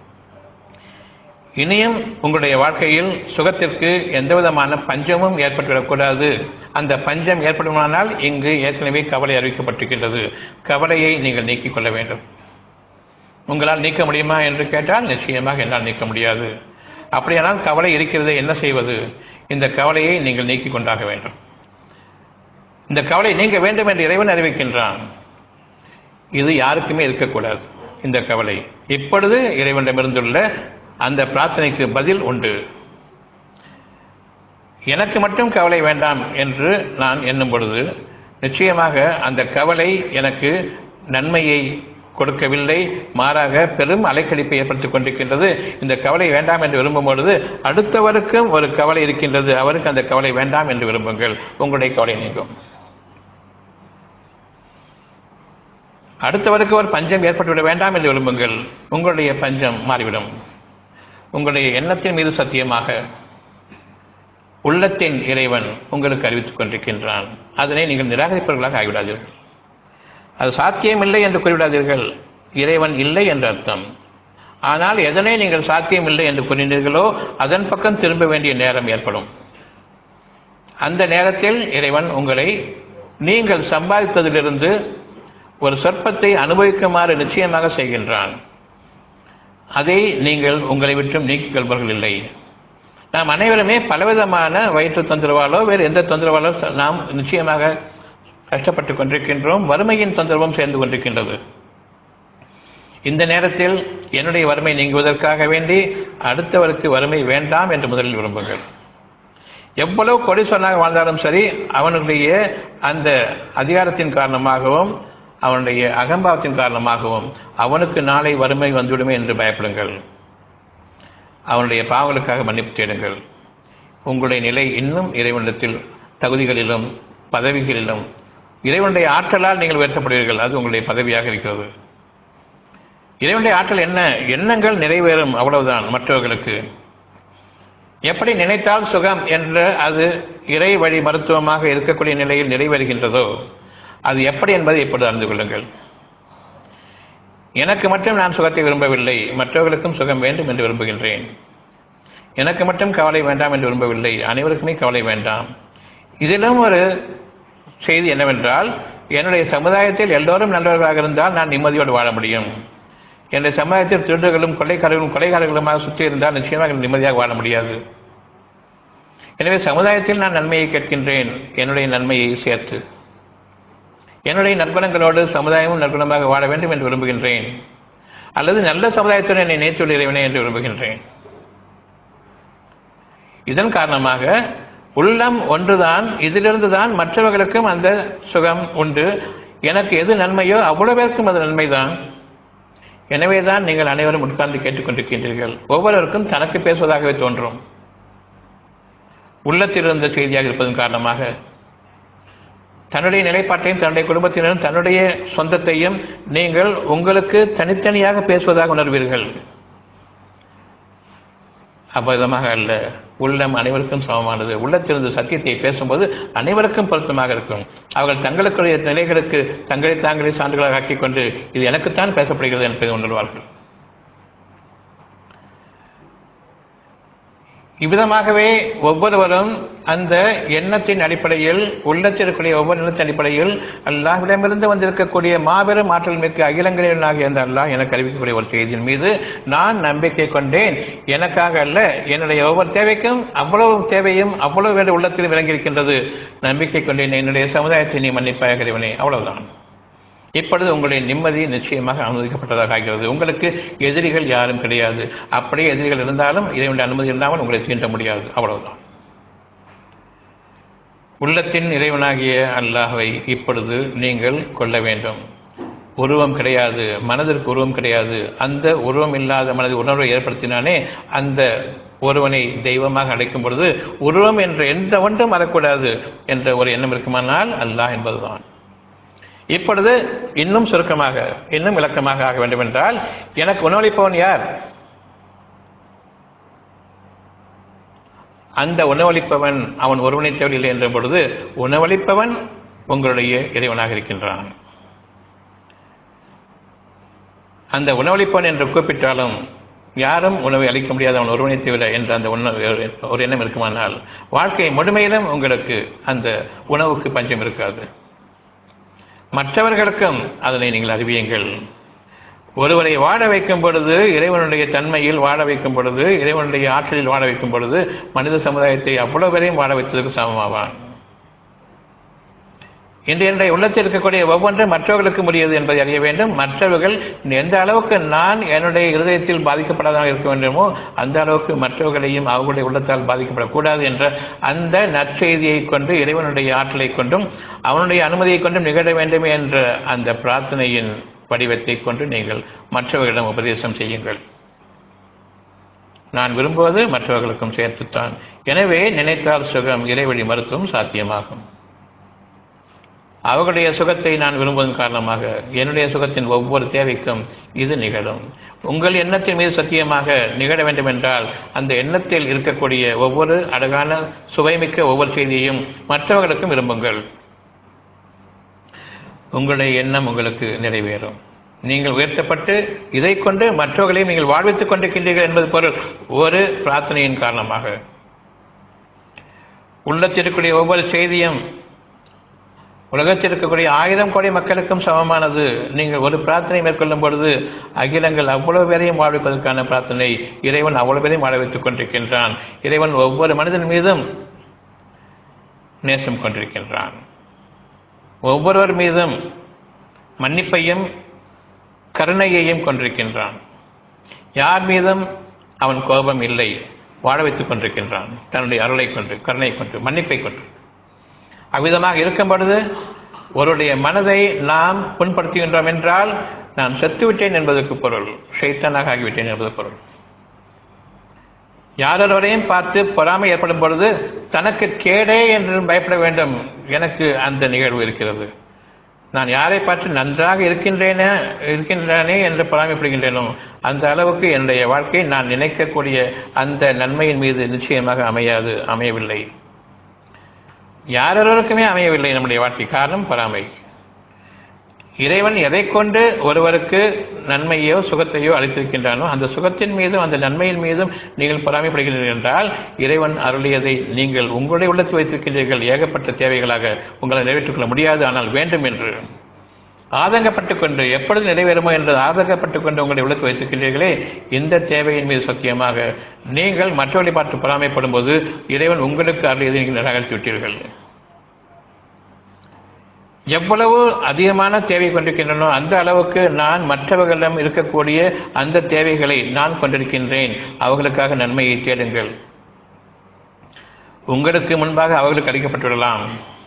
இனியும் உங்களுடைய வாழ்க்கையில் சுகத்திற்கு எந்த விதமான பஞ்சமும் ஏற்பட்டுவிடக்கூடாது அந்த பஞ்சம் ஏற்படுமானால் இங்கு ஏற்கனவே கவலை அறிவிக்கப்பட்டிருக்கின்றது கவலையை நீங்கள் நீக்கிக் கொள்ள வேண்டும் உங்களால் நீக்க முடியுமா என்று கேட்டால் நிச்சயமாக என்னால் நீக்க முடியாது அப்படியானால் கவலை இருக்கிறது என்ன செய்வது இந்த கவலையை நீங்கள் நீக்கிக் கொண்டாக வேண்டும் இந்த கவலை நீங்க வேண்டும் என்று இறைவன் அறிவிக்கின்றான் இது யாருக்குமே இருக்கக்கூடாது இந்த கவலை இப்பொழுது இறைவனிடமிருந்துள்ள அந்த பிரார்த்தனைக்கு பதில் உண்டு எனக்கு மட்டும் கவலை வேண்டாம் என்று நான் எண்ணும் பொழுது நிச்சயமாக அந்த கவலை எனக்கு நன்மையை கொடுக்கவில்லை மாறாக பெரும் அலைக்கழிப்பை ஏற்படுத்திக் கொண்டிருக்கின்றது இந்த கவலை வேண்டாம் என்று விரும்பும் பொழுது அடுத்தவருக்கும் ஒரு கவலை இருக்கின்றது அவருக்கு அந்த கவலை வேண்டாம் என்று விரும்புங்கள் உங்களுடைய கவலை நீங்கும் அடுத்தவருக்கு ஒரு பஞ்சம் ஏற்பட்டுவிட வேண்டாம் என்று விரும்புங்கள் உங்களுடைய பஞ்சம் மாறிவிடும் உங்களுடைய எண்ணத்தின் மீது சத்தியமாக உள்ளத்தின் இறைவன் உங்களுக்கு அறிவித்துக் கொண்டிருக்கின்றான் அதனை நீங்கள் நிராகரிப்பவர்களாக ஆகிவிடாதீர்கள் அது சாத்தியமில்லை என்று கூறிவிடாதீர்கள் இறைவன் இல்லை என்று அர்த்தம் ஆனால் எதனை நீங்கள் சாத்தியமில்லை என்று கூறினீர்களோ அதன் பக்கம் திரும்ப வேண்டிய நேரம் ஏற்படும் அந்த நேரத்தில் இறைவன் உங்களை நீங்கள் சம்பாதித்ததிலிருந்து ஒரு சொற்பத்தை அனுபவிக்குமாறு நிச்சயமாக செய்கின்றான் அதை நீங்கள் உங்களை விட்டும் நீக்கிக் கொள்பவர்கள் இல்லை நாம் அனைவருமே பலவிதமான வயிற்று தொந்தரவாலோ வேறு எந்த தொந்தரவாலோ நாம் நிச்சயமாக கஷ்டப்பட்டு கொண்டிருக்கின்றோம் வறுமையின் தொந்தரவும் சேர்ந்து கொண்டிருக்கின்றது இந்த நேரத்தில் என்னுடைய வறுமை நீங்குவதற்காக வேண்டி அடுத்தவருக்கு வறுமை வேண்டாம் என்று முதலில் விரும்புங்கள் எவ்வளவு கொடிசொன்னாக வாழ்ந்தாலும் சரி அவனுடைய அந்த அதிகாரத்தின் காரணமாகவும் அவனுடைய அகம்பாவத்தின் காரணமாகவும் அவனுக்கு நாளை வறுமை வந்துவிடுமே என்று பயப்படுங்கள் அவனுடைய பாவங்களுக்காக மன்னிப்பு தேடுங்கள் உங்களுடைய நிலை இன்னும் இறைவனிடத்தில் தகுதிகளிலும் பதவிகளிலும் இறைவனுடைய ஆற்றலால் நீங்கள் உயர்த்தப்படுவீர்கள் அது உங்களுடைய பதவியாக இருக்கிறது இறைவனுடைய ஆற்றல் என்ன எண்ணங்கள் நிறைவேறும் அவ்வளவுதான் மற்றவர்களுக்கு எப்படி நினைத்தால் சுகம் என்ற அது இறை வழி மருத்துவமாக இருக்கக்கூடிய நிலையில் நிறைவேறுகின்றதோ அது எப்படி என்பதை இப்பொழுது அறிந்து கொள்ளுங்கள் எனக்கு மட்டும் நான் சுகத்தை விரும்பவில்லை மற்றவர்களுக்கும் சுகம் வேண்டும் என்று விரும்புகின்றேன் எனக்கு மட்டும் கவலை வேண்டாம் என்று விரும்பவில்லை அனைவருக்குமே கவலை வேண்டாம் இதிலும் ஒரு செய்தி என்னவென்றால் என்னுடைய சமுதாயத்தில் எல்லோரும் நல்லவர்களாக இருந்தால் நான் நிம்மதியோடு வாழ முடியும் என்னுடைய சமுதாயத்தில் திருடர்களும் கொள்ளைக்காரர்களும் கொலைகாரர்களுமாக சுற்றி இருந்தால் நிச்சயமாக நிம்மதியாக வாழ முடியாது எனவே சமுதாயத்தில் நான் நன்மையை கேட்கின்றேன் என்னுடைய நன்மையை சேர்த்து என்னுடைய நற்குணங்களோடு சமுதாயமும் நற்குணமாக வாழ வேண்டும் என்று விரும்புகின்றேன் அல்லது நல்ல சமுதாயத்துடன் என்னை நேற்றுள்ள இறைவனே என்று விரும்புகின்றேன் இதன் காரணமாக உள்ளம் ஒன்றுதான் இதிலிருந்து தான் மற்றவர்களுக்கும் அந்த சுகம் உண்டு எனக்கு எது நன்மையோ அவ்வளவு பேருக்கும் அது நன்மைதான் எனவேதான் நீங்கள் அனைவரும் உட்கார்ந்து கேட்டுக்கொண்டிருக்கின்றீர்கள் ஒவ்வொருவருக்கும் தனக்கு பேசுவதாகவே தோன்றும் உள்ளத்தில் இருந்த செய்தியாக இருப்பதன் காரணமாக தன்னுடைய நிலைப்பாட்டையும் தன்னுடைய குடும்பத்தினரும் தன்னுடைய சொந்தத்தையும் நீங்கள் உங்களுக்கு தனித்தனியாக பேசுவதாக உணர்வீர்கள் அவ்விதமாக அல்ல உள்ளம் அனைவருக்கும் சமமானது உள்ளத்திலிருந்து சத்தியத்தை பேசும்போது அனைவருக்கும் பொருத்தமாக இருக்கும் அவர்கள் தங்களுக்குரிய நிலைகளுக்கு தங்களை தாங்களே சான்றுகளாக ஆக்கிக் கொண்டு இது எனக்குத்தான் பேசப்படுகிறது என்பதை உணர்வார்கள் இவ்விதமாகவே ஒவ்வொருவரும் அந்த எண்ணத்தின் அடிப்படையில் உள்ளத்தில் இருக்கக்கூடிய ஒவ்வொரு எண்ணத்தின் அடிப்படையில் அல்லாஹ்விடமிருந்து வந்திருக்கக்கூடிய மாபெரும் ஆற்றல் மிக்க அகிலங்களினாக இருந்த அல்லாஹ் எனக்கு அறிவிக்கக்கூடிய ஒரு செய்தியின் மீது நான் நம்பிக்கை கொண்டேன் எனக்காக அல்ல என்னுடைய ஒவ்வொரு தேவைக்கும் அவ்வளவு தேவையும் அவ்வளவு வேறு உள்ளத்தில் விளங்கியிருக்கின்றது நம்பிக்கை கொண்டேன் என்னுடைய சமுதாயத்தை நீ மன்னிப்பாக இறைவனே அவ்வளவுதான் இப்பொழுது உங்களுடைய நிம்மதி நிச்சயமாக அனுமதிக்கப்பட்டதாக ஆகிறது உங்களுக்கு எதிரிகள் யாரும் கிடையாது அப்படியே எதிரிகள் இருந்தாலும் இறைவனுடைய அனுமதி இல்லாமல் உங்களை தீண்ட முடியாது அவ்வளவுதான் உள்ளத்தின் இறைவனாகிய அல்லாஹ்வை இப்பொழுது நீங்கள் கொள்ள வேண்டும் உருவம் கிடையாது மனதிற்கு உருவம் கிடையாது அந்த உருவம் இல்லாத மனது உணர்வை ஏற்படுத்தினானே அந்த ஒருவனை தெய்வமாக அழைக்கும் பொழுது உருவம் என்ற எந்த ஒன்றும் வரக்கூடாது என்ற ஒரு எண்ணம் இருக்குமானால் அல்லாஹ் என்பதுதான் இப்பொழுது இன்னும் சுருக்கமாக இன்னும் விளக்கமாக ஆக வேண்டும் என்றால் எனக்கு உணவளிப்பவன் யார் அந்த உணவளிப்பவன் அவன் ஒருவனை தேவையில்லை என்ற பொழுது உணவளிப்பவன் உங்களுடைய இறைவனாக இருக்கின்றான் அந்த உணவளிப்பவன் என்று கூப்பிட்டாலும் யாரும் உணவை அளிக்க முடியாத அவன் ஒருவனை தவிர என்ற அந்த உணவு ஒரு எண்ணம் இருக்குமானால் வாழ்க்கை முழுமையிலும் உங்களுக்கு அந்த உணவுக்கு பஞ்சம் இருக்காது மற்றவர்களுக்கும் அதனை நீங்கள் அறிவியுங்கள் ஒருவரை வாழ வைக்கும் பொழுது இறைவனுடைய தன்மையில் வாழ வைக்கும் பொழுது இறைவனுடைய ஆற்றலில் வாழ வைக்கும் பொழுது மனித சமுதாயத்தை அவ்வளவு பேரையும் வாழ வைத்ததற்கு சமமாவான் இன்று என்னுடைய உள்ளத்தில் இருக்கக்கூடிய ஒவ்வொன்றும் மற்றவர்களுக்கு முடியாது என்பதை அறிய வேண்டும் மற்றவர்கள் எந்த அளவுக்கு நான் என்னுடைய இருதயத்தில் பாதிக்கப்படாததாக இருக்க வேண்டுமோ அந்த அளவுக்கு மற்றவர்களையும் அவர்களுடைய உள்ளத்தால் பாதிக்கப்படக்கூடாது என்ற அந்த நற்செய்தியை கொண்டு இறைவனுடைய ஆற்றலை கொண்டும் அவனுடைய அனுமதியை கொண்டும் நிகழ வேண்டும் என்ற அந்த பிரார்த்தனையின் வடிவத்தை கொண்டு நீங்கள் மற்றவர்களிடம் உபதேசம் செய்யுங்கள் நான் விரும்புவது மற்றவர்களுக்கும் சேர்த்துத்தான் எனவே நினைத்தால் சுகம் இறைவழி மருத்துவம் சாத்தியமாகும் அவர்களுடைய சுகத்தை நான் விரும்புவதன் காரணமாக என்னுடைய சுகத்தின் ஒவ்வொரு தேவைக்கும் இது நிகழும் உங்கள் எண்ணத்தின் மீது சத்தியமாக நிகழ வேண்டும் என்றால் அந்த எண்ணத்தில் இருக்கக்கூடிய ஒவ்வொரு அழகான சுவைமிக்க ஒவ்வொரு செய்தியையும் மற்றவர்களுக்கும் விரும்புங்கள் உங்களுடைய எண்ணம் உங்களுக்கு நிறைவேறும் நீங்கள் உயர்த்தப்பட்டு இதை கொண்டு மற்றவர்களையும் நீங்கள் வாழ்வித்துக் கொண்டிருக்கின்றீர்கள் என்பது பொருள் ஒரு பிரார்த்தனையின் காரணமாக உள்ளத்தில் இருக்கக்கூடிய ஒவ்வொரு செய்தியும் உலகத்தில் இருக்கக்கூடிய ஆயிரம் கோடி மக்களுக்கும் சமமானது நீங்கள் ஒரு பிரார்த்தனை மேற்கொள்ளும் பொழுது அகிலங்கள் அவ்வளவு பேரையும் வாழ்விப்பதற்கான பிரார்த்தனை இறைவன் அவ்வளவு பேரையும் வாழ வைத்துக் கொண்டிருக்கின்றான் இறைவன் ஒவ்வொரு மனிதன் மீதும் நேசம் கொண்டிருக்கின்றான் ஒவ்வொருவர் மீதும் மன்னிப்பையும் கருணையையும் கொண்டிருக்கின்றான் யார் மீதும் அவன் கோபம் இல்லை வாழ வைத்துக் கொண்டிருக்கின்றான் தன்னுடைய அருளை கொண்டு கருணை கொண்டு மன்னிப்பை கொண்டு அவ்விதமாக இருக்கும் பொழுது ஒருடைய மனதை நாம் புண்படுத்துகின்றோம் என்றால் நான் செத்துவிட்டேன் என்பதற்கு பொருள் ஷைத்தானாக ஆகிவிட்டேன் என்பது பொருள் யாரொருவரையும் பார்த்து பொறாமை ஏற்படும் பொழுது தனக்கு கேடே என்று பயப்பட வேண்டும் எனக்கு அந்த நிகழ்வு இருக்கிறது நான் யாரை பார்த்து நன்றாக இருக்கின்றேனே இருக்கின்றானே என்று பொறாமைப்படுகின்றேனோ அந்த அளவுக்கு என்னுடைய வாழ்க்கை நான் நினைக்கக்கூடிய அந்த நன்மையின் மீது நிச்சயமாக அமையாது அமையவில்லை யாரொருவருக்குமே அமையவில்லை நம்முடைய வாழ்க்கை காரணம் பொறாமை இறைவன் எதை கொண்டு ஒருவருக்கு நன்மையோ சுகத்தையோ அளித்திருக்கின்றானோ அந்த சுகத்தின் மீதும் அந்த நன்மையின் மீதும் நீங்கள் பொறாமைப்படுகிறீர்கள் என்றால் இறைவன் அருளியதை நீங்கள் உங்களுடைய உள்ளத்தில் வைத்திருக்கின்றீர்கள் ஏகப்பட்ட தேவைகளாக உங்களை நிறைவேற்றிக் கொள்ள முடியாது ஆனால் வேண்டும் என்று ஆதங்கப்பட்டுக் கொண்டு எப்பொழுது நிறைவேறுமோ என்று ஆதங்கப்பட்டுக் கொண்டு உங்களுடைய உள்ளத்தில் வைத்திருக்கின்றீர்களே இந்த தேவையின் மீது சத்தியமாக நீங்கள் மற்றவர்களை பார்த்து பொறாமைப்படும் போது இறைவன் உங்களுக்கு அருளியதை நீங்கள் நிராகரித்து விட்டீர்கள் எவ்வளவு அதிகமான தேவை கொண்டிருக்கின்றனோ அந்த அளவுக்கு நான் மற்றவர்களிடம் இருக்கக்கூடிய அந்த தேவைகளை நான் கொண்டிருக்கின்றேன் அவர்களுக்காக நன்மையை தேடுங்கள் உங்களுக்கு முன்பாக அவர்களுக்கு அளிக்கப்பட்டுவிடலாம்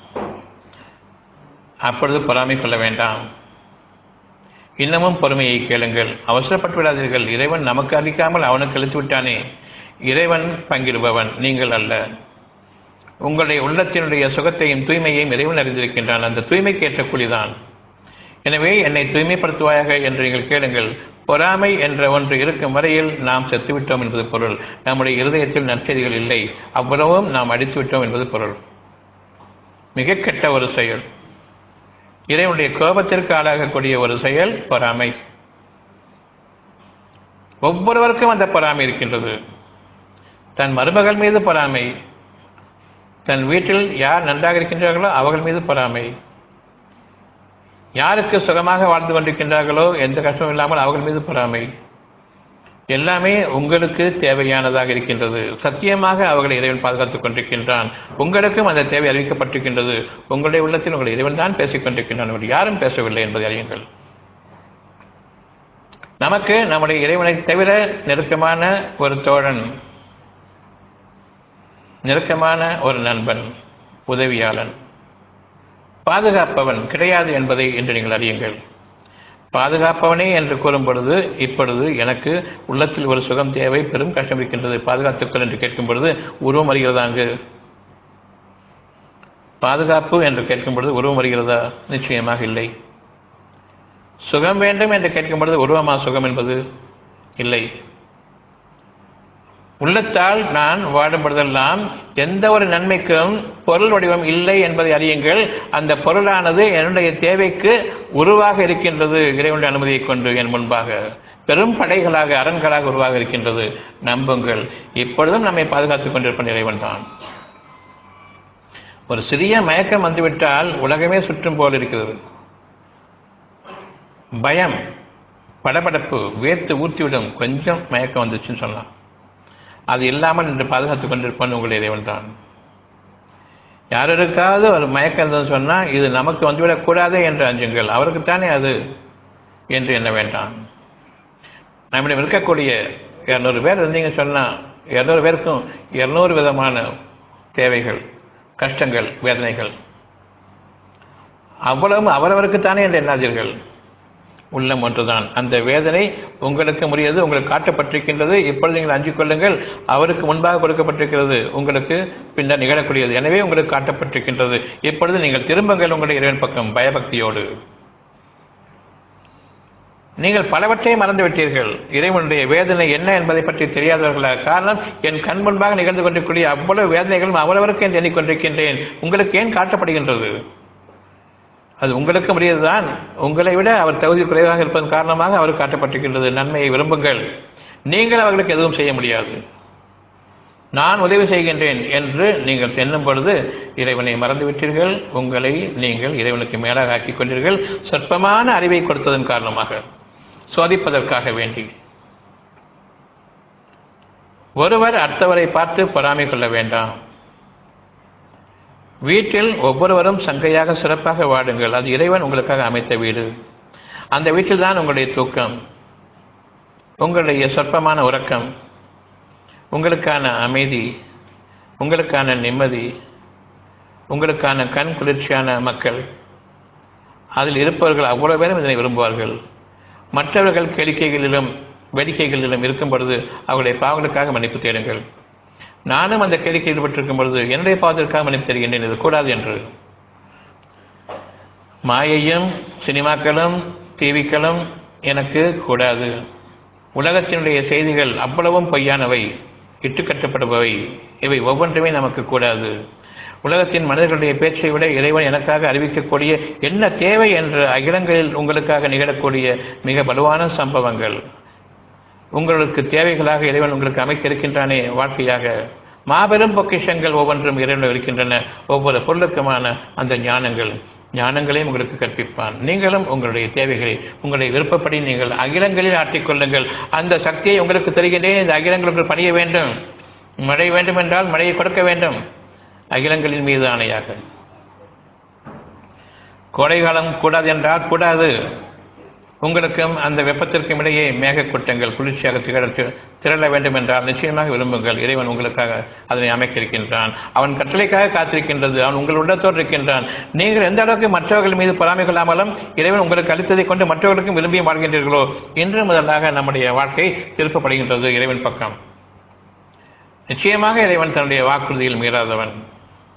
அப்பொழுது பொறாமை கொள்ள வேண்டாம் இன்னமும் பொறுமையை கேளுங்கள் அவசரப்பட்டு விடாதீர்கள் இறைவன் நமக்கு அளிக்காமல் அவனுக்கு அளித்து விட்டானே இறைவன் பங்கிடுபவன் நீங்கள் அல்ல உங்களுடைய உள்ளத்தினுடைய சுகத்தையும் தூய்மையையும் இறைவன் அறிந்திருக்கின்றான் அந்த தூய்மைக்கு ஏற்ற கூலிதான் எனவே என்னை தூய்மைப்படுத்துவாயாக என்று நீங்கள் கேளுங்கள் பொறாமை என்ற ஒன்று இருக்கும் வரையில் நாம் செத்துவிட்டோம் என்பது பொருள் நம்முடைய இருதயத்தில் நற்செய்திகள் இல்லை அவ்வளவும் நாம் அடித்துவிட்டோம் என்பது பொருள் மிக கெட்ட ஒரு செயல் இறைவனுடைய கோபத்திற்கு ஆளாகக்கூடிய ஒரு செயல் பொறாமை ஒவ்வொருவருக்கும் அந்த பொறாமை இருக்கின்றது தன் மருமகள் மீது பொறாமை தன் வீட்டில் யார் நன்றாக இருக்கின்றார்களோ அவர்கள் மீது பொறாமை யாருக்கு சுகமாக வாழ்ந்து கொண்டிருக்கின்றார்களோ எந்த கஷ்டமும் இல்லாமல் அவர்கள் மீது பொறாமை எல்லாமே உங்களுக்கு தேவையானதாக இருக்கின்றது சத்தியமாக அவர்களை இறைவன் பாதுகாத்துக் கொண்டிருக்கின்றான் உங்களுக்கும் அந்த தேவை அறிவிக்கப்பட்டிருக்கின்றது உங்களுடைய உள்ளத்தில் உங்கள் இறைவன் தான் பேசிக் கொண்டிருக்கின்றான் உங்கள் யாரும் பேசவில்லை என்பதை அறியுங்கள் நமக்கு நம்முடைய இறைவனை தவிர நெருக்கமான ஒரு தோழன் நெருக்கமான ஒரு நண்பன் உதவியாளன் பாதுகாப்பவன் கிடையாது என்பதை இன்று நீங்கள் அறியுங்கள் பாதுகாப்பவனே என்று கூறும் பொழுது இப்பொழுது எனக்கு உள்ளத்தில் ஒரு சுகம் தேவை பெரும் கஷ்டம் இருக்கின்றது பாதுகாத்துக்கள் என்று கேட்கும் பொழுது உருவம் அறிகிறதா அங்கு பாதுகாப்பு என்று கேட்கும் பொழுது உருவம் அறிகிறதா நிச்சயமாக இல்லை சுகம் வேண்டும் என்று கேட்கும் பொழுது உருவமா சுகம் என்பது இல்லை உள்ளத்தால் நான் வாடும் பொழுதெல்லாம் எந்த ஒரு நன்மைக்கும் பொருள் வடிவம் இல்லை என்பதை அறியுங்கள் அந்த பொருளானது என்னுடைய தேவைக்கு உருவாக இருக்கின்றது இறைவனுடைய அனுமதியை கொண்டு என் முன்பாக பெரும் படைகளாக அரண்களாக உருவாக இருக்கின்றது நம்புங்கள் இப்பொழுதும் நம்மை பாதுகாத்துக் கொண்டிருப்ப இறைவன் தான் ஒரு சிறிய மயக்கம் வந்துவிட்டால் உலகமே சுற்றும் போல் இருக்கிறது பயம் படபடப்பு வேர்த்து ஊற்றிவிடும் கொஞ்சம் மயக்கம் வந்துச்சுன்னு சொல்லலாம் அது இல்லாமல் இன்று பாதுகாத்துக் கொண்டிருப்பான் உங்களுடைய இறைவன் தான் யாருக்காவது ஒரு மயக்கம் இருந்ததுன்னு சொன்னால் இது நமக்கு வந்துவிடக்கூடாதே என்று அஞ்சுங்கள் அவருக்குத்தானே அது என்று எண்ண வேண்டாம் நம்மிடம் இருக்கக்கூடிய இரநூறு பேர் இருந்தீங்க சொன்னால் இரநூறு பேருக்கும் இருநூறு விதமான தேவைகள் கஷ்டங்கள் வேதனைகள் அவ்வளவும் அவரவருக்குத்தானே என்று எண்ணாதீர்கள் உள்ளம் ஒன்றுதான் அந்த வேதனை உங்களுக்கு முடியாது உங்களுக்கு காட்டப்பட்டிருக்கின்றது இப்பொழுது நீங்கள் அஞ்சிக் கொள்ளுங்கள் அவருக்கு முன்பாக கொடுக்கப்பட்டிருக்கிறது உங்களுக்கு பின்னர் நிகழக்கூடியது எனவே உங்களுக்கு காட்டப்பட்டிருக்கின்றது இப்பொழுது நீங்கள் திரும்புங்கள் உங்களுடைய இறைவன் பக்கம் பயபக்தியோடு நீங்கள் பலவற்றை மறந்துவிட்டீர்கள் இறைவனுடைய வேதனை என்ன என்பதை பற்றி தெரியாதவர்களாக காரணம் என் கண் முன்பாக நிகழ்ந்து கொண்டிருக்கூடிய அவ்வளவு வேதனைகளும் அவ்வளவருக்கு என்று எண்ணிக்கொண்டிருக்கின்றேன் உங்களுக்கு ஏன் காட்டப்படுகின்றது அது உங்களுக்கு முடியதுதான் உங்களை விட அவர் தகுதி குறைவாக இருப்பதன் காரணமாக அவர் காட்டப்பட்டிருக்கின்றது நன்மையை விரும்புங்கள் நீங்கள் அவர்களுக்கு எதுவும் செய்ய முடியாது நான் உதவி செய்கின்றேன் என்று நீங்கள் செல்லும் பொழுது இறைவனை மறந்துவிட்டீர்கள் உங்களை நீங்கள் இறைவனுக்கு மேலாக ஆக்கிக் கொண்டீர்கள் சொற்பமான அறிவை கொடுத்ததன் காரணமாக சோதிப்பதற்காக வேண்டி ஒருவர் அடுத்தவரை பார்த்து பொறாமை கொள்ள வேண்டாம் வீட்டில் ஒவ்வொருவரும் சங்கையாக சிறப்பாக வாடுங்கள் அது இறைவன் உங்களுக்காக அமைத்த வீடு அந்த வீட்டில் தான் உங்களுடைய தூக்கம் உங்களுடைய சொற்பமான உறக்கம் உங்களுக்கான அமைதி உங்களுக்கான நிம்மதி உங்களுக்கான கண் குளிர்ச்சியான மக்கள் அதில் இருப்பவர்கள் அவ்வளவு பேரும் இதனை விரும்புவார்கள் மற்றவர்கள் கேளிக்கைகளிலும் வேடிக்கைகளிலும் இருக்கும் பொழுது அவருடைய பாவங்களுக்காக மன்னிப்பு தேடுங்கள் நானும் அந்த கேளிக்கை ஈடுபட்டிருக்கும் பொழுது என்னுடைய பாவத்திற்காக மன்னிப்பு தருகின்றேன் இது கூடாது என்று மாயையும் சினிமாக்களும் டிவிக்களும் எனக்கு கூடாது உலகத்தினுடைய செய்திகள் அவ்வளவும் பொய்யானவை இட்டுக்கட்டப்படுபவை இவை ஒவ்வொன்றுமே நமக்கு கூடாது உலகத்தின் மனிதர்களுடைய பேச்சை விட இறைவன் எனக்காக அறிவிக்கக்கூடிய என்ன தேவை என்ற அகிலங்களில் உங்களுக்காக நிகழக்கூடிய மிக வலுவான சம்பவங்கள் உங்களுக்கு தேவைகளாக இறைவன் உங்களுக்கு அமைக்க இருக்கின்றானே வாழ்க்கையாக மாபெரும் பொக்கிஷங்கள் ஒவ்வொன்றும் இறைவன் இருக்கின்றன ஒவ்வொரு பொருளுக்குமான அந்த ஞானங்கள் ஞானங்களையும் உங்களுக்கு கற்பிப்பான் நீங்களும் உங்களுடைய தேவைகளை உங்களுடைய விருப்பப்படி நீங்கள் அகிலங்களில் ஆட்டிக்கொள்ளுங்கள் அந்த சக்தியை உங்களுக்கு தருகின்றேன் இந்த அகிலங்களுக்கு பணிய வேண்டும் மழை வேண்டும் என்றால் மழையை கொடுக்க வேண்டும் அகிலங்களின் மீது ஆணையாக கோடைகாலம் கூடாது என்றால் கூடாது உங்களுக்கும் அந்த வெப்பத்திற்கும் இடையே மேகக்கூட்டங்கள் குளிர்ச்சியாக திகழ திரள வேண்டும் என்றால் நிச்சயமாக விரும்புங்கள் இறைவன் உங்களுக்காக அதனை அமைக்க இருக்கின்றான் அவன் கட்டளைக்காக காத்திருக்கின்றது அவன் உங்கள் உள்ளத்தோடு இருக்கின்றான் நீங்கள் எந்த அளவுக்கு மற்றவர்கள் மீது பொறாமை கொள்ளாமலும் இறைவன் உங்களுக்கு அளித்ததை கொண்டு மற்றவர்களுக்கும் விரும்பி வாழ்கின்றீர்களோ இன்று முதலாக நம்முடைய வாழ்க்கை திருப்பப்படுகின்றது இறைவன் பக்கம் நிச்சயமாக இறைவன் தன்னுடைய வாக்குறுதியில் மீறாதவன்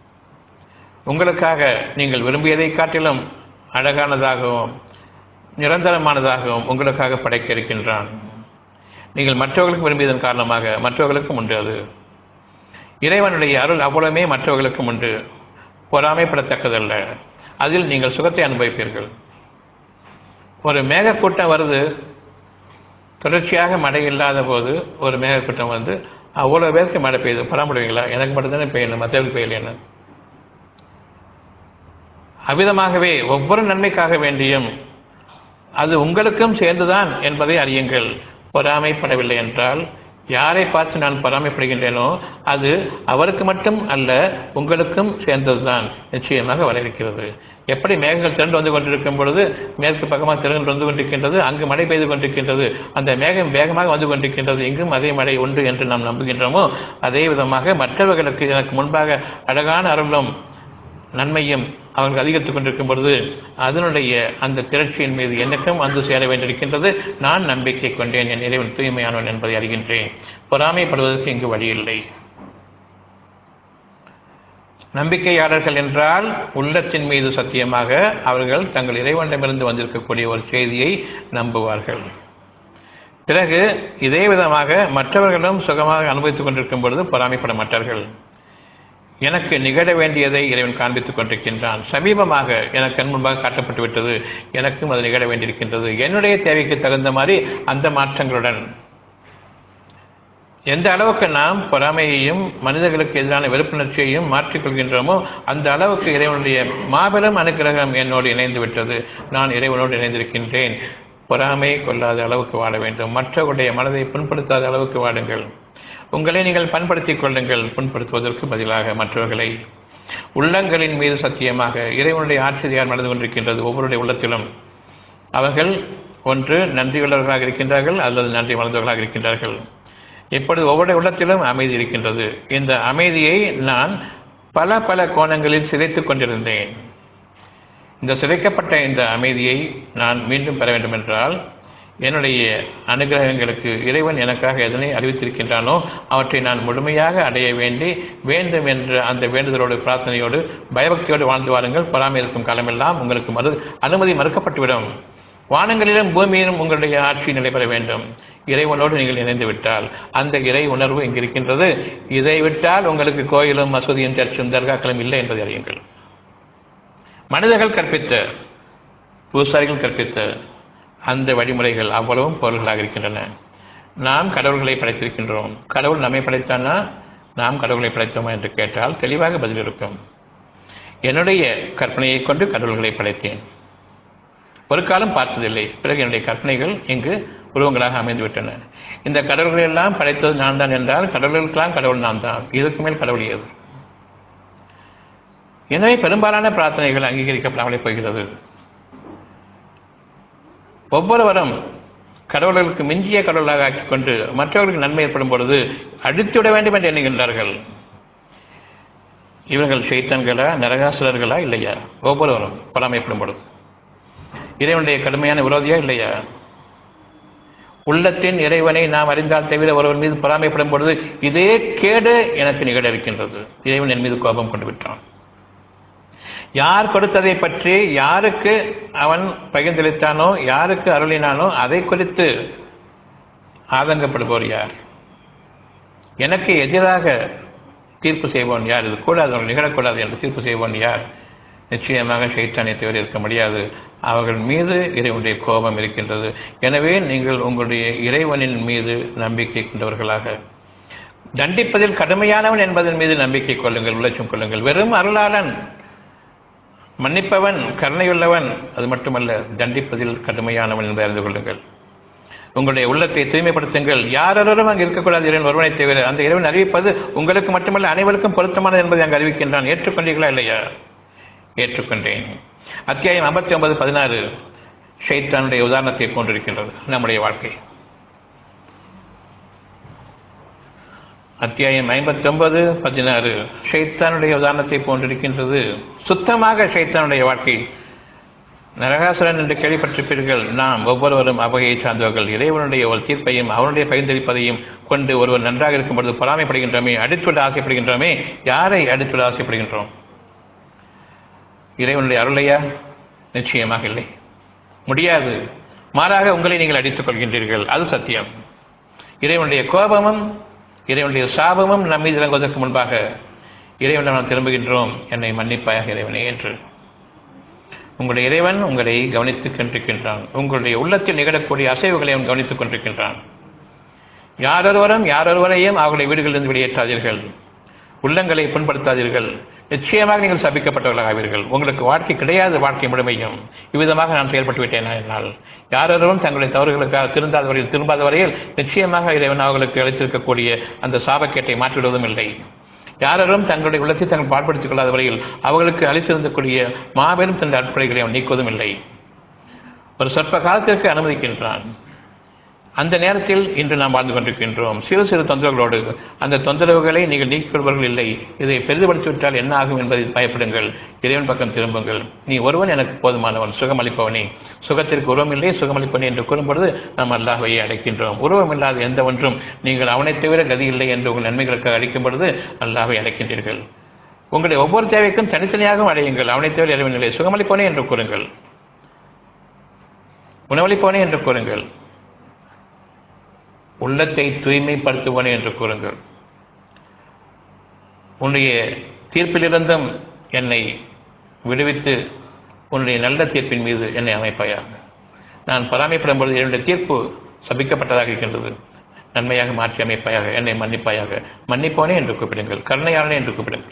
உங்களுக்காக நீங்கள் விரும்பியதை காட்டிலும் அழகானதாகவும் நிரந்தரமானதாகவும் உங்களுக்காக படைக்க இருக்கின்றான் நீங்கள் மற்றவர்களுக்கு விரும்பியதன் காரணமாக மற்றவர்களுக்கும் உண்டு அது இறைவனுடைய அருள் அவ்வளவுமே மற்றவர்களுக்கும் உண்டு பொறாமைப்படத்தக்கதல்ல அதில் நீங்கள் சுகத்தை அனுபவிப்பீர்கள் ஒரு மேகக்கூட்டம் வருது தொடர்ச்சியாக மழை இல்லாத போது ஒரு மேகக்கூட்டம் வந்து அவ்வளோ பேருக்கு மழை பெய்யுது பராமரிவீங்களா எனக்கு மட்டும்தானே பெய்யணும் மற்றவர்களுக்கு பெய்யலைன்னு அவ்விதமாகவே ஒவ்வொரு நன்மைக்காக வேண்டியும் அது உங்களுக்கும் சேர்ந்துதான் என்பதை அறியுங்கள் பொறாமைப்படவில்லை என்றால் யாரை பார்த்து நான் பொறாமைப்படுகின்றேனோ அது அவருக்கு மட்டும் அல்ல உங்களுக்கும் சேர்ந்ததுதான் நிச்சயமாக வர இருக்கிறது எப்படி மேகங்கள் திரண்டு வந்து கொண்டிருக்கும் பொழுது மேற்கு பக்கமாக திரண்டு வந்து கொண்டிருக்கின்றது அங்கு மழை பெய்து கொண்டிருக்கின்றது அந்த மேகம் வேகமாக வந்து கொண்டிருக்கின்றது இங்கும் அதே மழை உண்டு என்று நாம் நம்புகின்றோமோ அதே விதமாக மற்றவர்களுக்கு எனக்கு முன்பாக அழகான அருளும் நன்மையும் அவர்கள் அதிகரித்துக் கொண்டிருக்கும் பொழுது அதனுடைய அந்த திரட்சியின் மீது எனக்கும் வந்து சேர வேண்டியிருக்கின்றது நான் நம்பிக்கை கொண்டேன் என் இறைவன் தூய்மையானவன் என்பதை அறிகின்றேன் பொறாமைப்படுவதற்கு இங்கு வழியில்லை நம்பிக்கையாளர்கள் என்றால் உள்ளத்தின் மீது சத்தியமாக அவர்கள் தங்கள் இறைவனிடமிருந்து வந்திருக்கக்கூடிய ஒரு செய்தியை நம்புவார்கள் பிறகு இதே விதமாக மற்றவர்களும் சுகமாக அனுபவித்துக் கொண்டிருக்கும் பொழுது பொறாமைப்பட மாட்டார்கள் எனக்கு நிகழ வேண்டியதை இறைவன் காண்பித்துக் கொண்டிருக்கின்றான் சமீபமாக எனக்கு கண் முன்பாக காட்டப்பட்டு விட்டது எனக்கும் அது நிகழ வேண்டியிருக்கின்றது என்னுடைய தேவைக்கு தகுந்த மாதிரி அந்த மாற்றங்களுடன் எந்த அளவுக்கு நாம் பொறாமையையும் மனிதர்களுக்கு எதிரான வெறுப்புணர்ச்சியையும் மாற்றிக்கொள்கின்றோமோ அந்த அளவுக்கு இறைவனுடைய மாபெரும் அனுக்கிரகம் என்னோடு இணைந்து விட்டது நான் இறைவனோடு இணைந்திருக்கின்றேன் பொறாமை கொள்ளாத அளவுக்கு வாழ வேண்டும் மற்றவருடைய மனதை புண்படுத்தாத அளவுக்கு வாடுங்கள் உங்களை நீங்கள் பண்படுத்திக் கொள்ளுங்கள் புண்படுத்துவதற்கு பதிலாக மற்றவர்களை உள்ளங்களின் மீது சத்தியமாக இறைவனுடைய ஆட்சியார் நடந்து கொண்டிருக்கின்றது ஒவ்வொருடைய உள்ளத்திலும் அவர்கள் ஒன்று நன்றியுள்ளவர்களாக இருக்கின்றார்கள் அல்லது நன்றி மறந்தவர்களாக இருக்கின்றார்கள் இப்பொழுது ஒவ்வொரு உள்ளத்திலும் அமைதி இருக்கின்றது இந்த அமைதியை நான் பல பல கோணங்களில் சிதைத்துக் கொண்டிருந்தேன் இந்த சிதைக்கப்பட்ட இந்த அமைதியை நான் மீண்டும் பெற வேண்டும் என்றால் என்னுடைய அனுகிரகங்களுக்கு இறைவன் எனக்காக எதனை அறிவித்திருக்கின்றானோ அவற்றை நான் முழுமையாக அடைய வேண்டி வேண்டும் என்ற அந்த வேண்டுதலோடு பிரார்த்தனையோடு பயபக்தியோடு வாழ்ந்து வாருங்கள் பொறாமை இருக்கும் காலமெல்லாம் உங்களுக்கு மறு அனுமதி மறுக்கப்பட்டுவிடும் வானங்களிலும் பூமியிலும் உங்களுடைய ஆட்சி நிலைபெற வேண்டும் இறைவனோடு நீங்கள் இணைந்து விட்டால் அந்த இறை உணர்வு இங்கு இருக்கின்றது இதை விட்டால் உங்களுக்கு கோயிலும் மசூதியும் சர்ச்சும் தர்காக்களும் இல்லை என்பதை அறியுங்கள் மனிதர்கள் கற்பித்த பூசாரிகள் கற்பித்த அந்த வழிமுறைகள் அவ்வளவும் பொருள்களாக இருக்கின்றன நாம் கடவுள்களை படைத்திருக்கின்றோம் கடவுள் நம்மை படைத்தானா நாம் கடவுளை படைத்தோமா என்று கேட்டால் தெளிவாக பதில் இருக்கும் என்னுடைய கற்பனையை கொண்டு கடவுள்களை படைத்தேன் ஒரு காலம் பார்த்ததில்லை பிறகு என்னுடைய கற்பனைகள் இங்கு உருவங்களாக அமைந்துவிட்டன இந்த கடவுள்களை எல்லாம் படைத்தது நான் தான் என்றால் கடவுள்களுக்கெல்லாம் கடவுள் நான் தான் இதற்கு மேல் கடவுள் ஏது எனவே பெரும்பாலான பிரார்த்தனைகள் அங்கீகரிக்கப்படாமலே போகிறது ஒவ்வொருவரும் கடவுள்களுக்கு மிஞ்சிய கடவுளாக ஆக்கிக் கொண்டு மற்றவர்களுக்கு நன்மை ஏற்படும் பொழுது அடித்துவிட வேண்டும் என்று எண்ணுகின்றார்கள் இவர்கள் சைத்தன்களா நரகாசுரர்களா இல்லையா ஒவ்வொருவரும் பொறாமைப்படும் பொழுது இறைவனுடைய கடுமையான விரோதியா இல்லையா உள்ளத்தின் இறைவனை நாம் அறிந்தால் தவிர ஒருவர் மீது பொறாமைப்படும் பொழுது இதே கேடு எனக்கு நிகழ இருக்கின்றது இறைவன் என் மீது கோபம் கொண்டு விட்டான் யார் கொடுத்ததை பற்றி யாருக்கு அவன் பகிர்ந்தளித்தானோ யாருக்கு அருளினானோ அதை குறித்து ஆதங்கப்படுபவர் யார் எனக்கு எதிராக தீர்ப்பு செய்வோன் யார் இது கூடாது நிகழக்கூடாது என்று தீர்ப்பு செய்வோன் யார் நிச்சயமாக சைத்தானை தவிர இருக்க முடியாது அவர்கள் மீது இறைவனுடைய கோபம் இருக்கின்றது எனவே நீங்கள் உங்களுடைய இறைவனின் மீது நம்பிக்கை கொண்டவர்களாக தண்டிப்பதில் கடுமையானவன் என்பதன் மீது நம்பிக்கை கொள்ளுங்கள் உள்ளச்சம் கொள்ளுங்கள் வெறும் அருளாளன் மன்னிப்பவன் கருணையுள்ளவன் அது மட்டுமல்ல தண்டிப்பதில் கடுமையானவன் என்பதை அறிந்து கொள்ளுங்கள் உங்களுடைய உள்ளத்தை தூய்மைப்படுத்துங்கள் யாரொருவரும் அங்கு இருக்கக்கூடாது இறைவன் ஒருவனை தவிர அந்த இறைவன் அறிவிப்பது உங்களுக்கு மட்டுமல்ல அனைவருக்கும் பொருத்தமானது என்பதை அங்கு அறிவிக்கின்றான் ஏற்றுக்கொண்டீர்களா இல்லையா ஏற்றுக்கொண்டேன் அத்தியாயம் ஐம்பத்தி ஒன்பது பதினாறு ஷைத்தானுடைய உதாரணத்தை போன்றிருக்கின்றது நம்முடைய வாழ்க்கை அத்தியாயம் ஐம்பத்தி ஒன்பது பதினாறு ஷைத்தானுடைய உதாரணத்தை போன்றிருக்கின்றது சுத்தமாக ஷைத்தானுடைய வாழ்க்கை நரகாசுரன் என்று கேள்விப்பட்டிருப்பீர்கள் நாம் ஒவ்வொருவரும் அவ்வகையை சார்ந்தவர்கள் இறைவனுடைய ஒரு தீர்ப்பையும் அவனுடைய பகிர்ந்தளிப்பதையும் கொண்டு ஒருவர் நன்றாக இருக்கும் பொழுது பொறாமைப்படுகின்றோமே அடித்துவிட ஆசைப்படுகின்றோமே யாரை அடித்துவிட ஆசைப்படுகின்றோம் இறைவனுடைய அருளையா நிச்சயமாக இல்லை முடியாது மாறாக உங்களை நீங்கள் அடித்துக் கொள்கின்றீர்கள் அது சத்தியம் இறைவனுடைய கோபமும் இறைவனுடைய சாபமும் நம் மீது இறங்குவதற்கு முன்பாக இறைவனை நாம் திரும்புகின்றோம் என்னை மன்னிப்பாயாக இறைவனே என்று உங்களுடைய இறைவன் உங்களை கவனித்துக் கொண்டிருக்கின்றான் உங்களுடைய உள்ளத்தில் நிகழக்கூடிய அசைவுகளை அவன் கவனித்துக் கொண்டிருக்கின்றான் யாரொருவரும் யாரொருவரையும் அவர்களுடைய வீடுகளிலிருந்து வெளியேற்றாதீர்கள் உள்ளங்களை புண்படுத்தாதீர்கள் நிச்சயமாக நீங்கள் சபிக்கப்பட்டவர்களாக ஆவீர்கள் உங்களுக்கு வாழ்க்கை கிடையாது வாழ்க்கை முழுமையும் இவ்விதமாக நான் செயல்பட்டு விட்டேன் என்னால் யாரொருவரும் தங்களுடைய தவறுகளுக்காக திருந்தாத வரையில் திரும்பாத வரையில் நிச்சயமாக இறைவன் அவர்களுக்கு அளித்திருக்கக்கூடிய அந்த சாபக்கேட்டை மாற்றிவிடுவதும் இல்லை யாரொரும் தங்களுடைய உள்ளத்தை தங்கள் பாடுபடுத்திக் கொள்ளாத வரையில் அவர்களுக்கு அளித்திருந்தக்கூடிய மாபெரும் தந்த அற்புடைகளை அவன் நீக்குவதும் இல்லை ஒரு சொற்ப காலத்திற்கு அனுமதிக்கின்றான் அந்த நேரத்தில் இன்று நாம் வாழ்ந்து கொண்டிருக்கின்றோம் சிறு சிறு தொந்தரவுகளோடு அந்த தொந்தரவுகளை நீங்கள் நீக்கிக் கொள்பவர்கள் இல்லை இதை பெரிதுபடுத்திவிட்டால் என்ன ஆகும் என்பதை பயப்படுங்கள் இறைவன் பக்கம் திரும்புங்கள் நீ ஒருவன் எனக்கு போதுமானவன் சுகமளிப்பவனே சுகத்திற்கு உருவம் இல்லை சுகமளிப்பவனே என்று கூறும்பொழுது நாம் அல்லாஹையை அழைக்கின்றோம் உருவம் இல்லாத எந்த ஒன்றும் நீங்கள் அவனை தவிர கதி இல்லை என்று உங்கள் நன்மைகளுக்காக அழைக்கும் பொழுது அல்லாஹை அழைக்கின்றீர்கள் உங்களுடைய ஒவ்வொரு தேவைக்கும் தனித்தனியாகவும் அடையுங்கள் அவனை தவிர இறைவன் இல்லை சுகமளிப்பவனே என்று கூறுங்கள் உணவளிப்பவனே என்று கூறுங்கள் உள்ளத்தை தூய்மைப்படுத்துவனே என்று கூறுங்கள் உன்னுடைய தீர்ப்பிலிருந்தும் என்னை விடுவித்து உன்னுடைய நல்ல தீர்ப்பின் மீது என்னை அமைப்பாயாக நான் பராமைப்படும் பொழுது என்னுடைய தீர்ப்பு சபிக்கப்பட்டதாக இருக்கின்றது நன்மையாக மாற்றி அமைப்பாயாக என்னை மன்னிப்பாயாக மன்னிப்போனே என்று கூப்பிடுங்கள் கருணையாளனே என்று கூப்பிடுங்கள்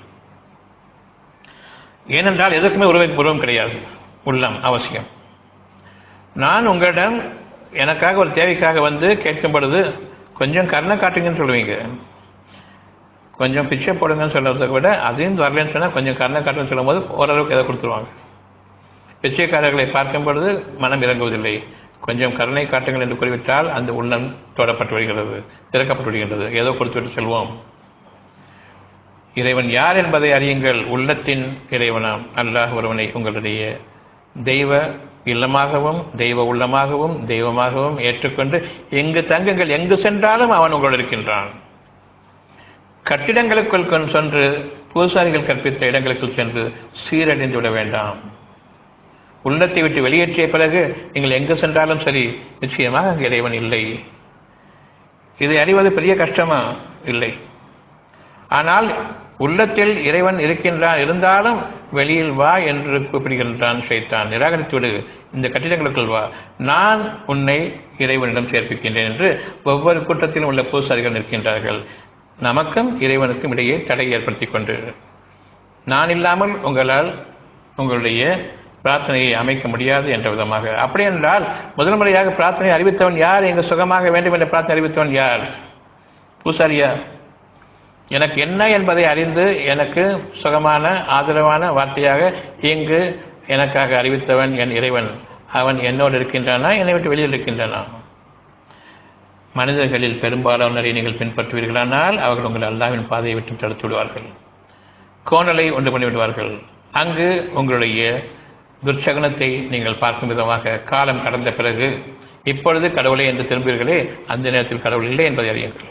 ஏனென்றால் எதற்குமே உருவம் உருவம் கிடையாது உள்ளம் அவசியம் நான் உங்களிடம் எனக்காக ஒரு தேவைக்காக வந்து கேட்கும் பொழுது கொஞ்சம் கருணை காட்டுங்கன்னு சொல்லுவீங்க கொஞ்சம் பிச்சை போடுங்கன்னு சொல்றதை விட அதையும் வரலன்னு சொன்னால் கொஞ்சம் கருணை காட்டுன்னு சொல்லும்போது ஓரளவுக்கு எதை கொடுத்துருவாங்க பிச்சைக்காரர்களை பார்க்கும் பொழுது மனம் இறங்குவதில்லை கொஞ்சம் கருணை காட்டுங்கள் என்று கூறிவிட்டால் அந்த உள்ளம் தொடப்பட்டு வருகிறது திறக்கப்பட்டு விடுகின்றது ஏதோ கொடுத்துவிட்டு செல்வோம் இறைவன் யார் என்பதை அறியுங்கள் உள்ளத்தின் இறைவனாம் அல்லாஹ் ஒருவனை உங்களுடைய தெய்வ இல்லமாகவும் தெய்வ உள்ளமாகவும் தெய்வமாகவும் ஏற்றுக்கொண்டு எங்கு தங்குங்கள் எங்கு சென்றாலும் அவன் உங்களோடு இருக்கின்றான் கட்டிடங்களுக்குள் கொண்டு சென்று பூசாரிகள் கற்பித்த இடங்களுக்குள் சென்று சீரடைந்து விட வேண்டாம் உள்ளத்தை விட்டு வெளியேற்றிய பிறகு நீங்கள் எங்கு சென்றாலும் சரி நிச்சயமாக அங்கு இறைவன் இல்லை இதை அறிவது பெரிய கஷ்டமா இல்லை ஆனால் உள்ளத்தில் இறைவன் இருக்கின்றான் இருந்தாலும் வெளியில் வா என்று கூப்பிடுகின்றான் ஷைத்தான் நிராகரித்து விடு இந்த கட்டிடங்களுக்குள் வா நான் உன்னை இறைவனிடம் சேர்ப்பிக்கின்றேன் என்று ஒவ்வொரு கூட்டத்திலும் உள்ள பூசாரிகள் நிற்கின்றார்கள் நமக்கும் இறைவனுக்கும் இடையே தடை ஏற்படுத்தி கொண்டு நான் இல்லாமல் உங்களால் உங்களுடைய பிரார்த்தனையை அமைக்க முடியாது என்ற விதமாக அப்படி என்றால் முதல் முறையாக பிரார்த்தனை அறிவித்தவன் யார் எங்கு சுகமாக வேண்டும் என்ற பிரார்த்தனை அறிவித்தவன் யார் பூசாரியா எனக்கு என்ன என்பதை அறிந்து எனக்கு சுகமான ஆதரவான வார்த்தையாக இங்கு எனக்காக அறிவித்தவன் என் இறைவன் அவன் என்னோடு இருக்கின்றானா என்னை விட்டு வெளியில் இருக்கின்றானா மனிதர்களில் பெரும்பாலானரை நீங்கள் பின்பற்றுவீர்களானால் அவர்கள் உங்கள் அல்லாவின் பாதையை விட்டு தடுத்து விடுவார்கள் கோணலை உண்டு பண்ணி விடுவார்கள் அங்கு உங்களுடைய துர்ச்சகனத்தை நீங்கள் பார்க்கும் விதமாக காலம் கடந்த பிறகு இப்பொழுது கடவுளை என்று திரும்புவீர்களே அந்த நேரத்தில் கடவுள் இல்லை என்பதை அறியுங்கள்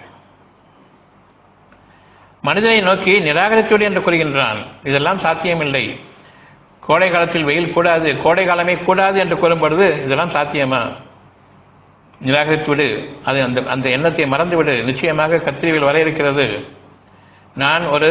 மனிதனை நோக்கி நிராகரித்துவிடு என்று கூறுகின்றான் இதெல்லாம் சாத்தியமில்லை கோடை காலத்தில் வெயில் கூடாது கோடை காலமே கூடாது என்று கூறும்பொழுது இதெல்லாம் சாத்தியமா நிராகரித்து விடு அது அந்த அந்த எண்ணத்தை மறந்துவிடு நிச்சயமாக கத்திரிவில் வர இருக்கிறது நான் ஒரு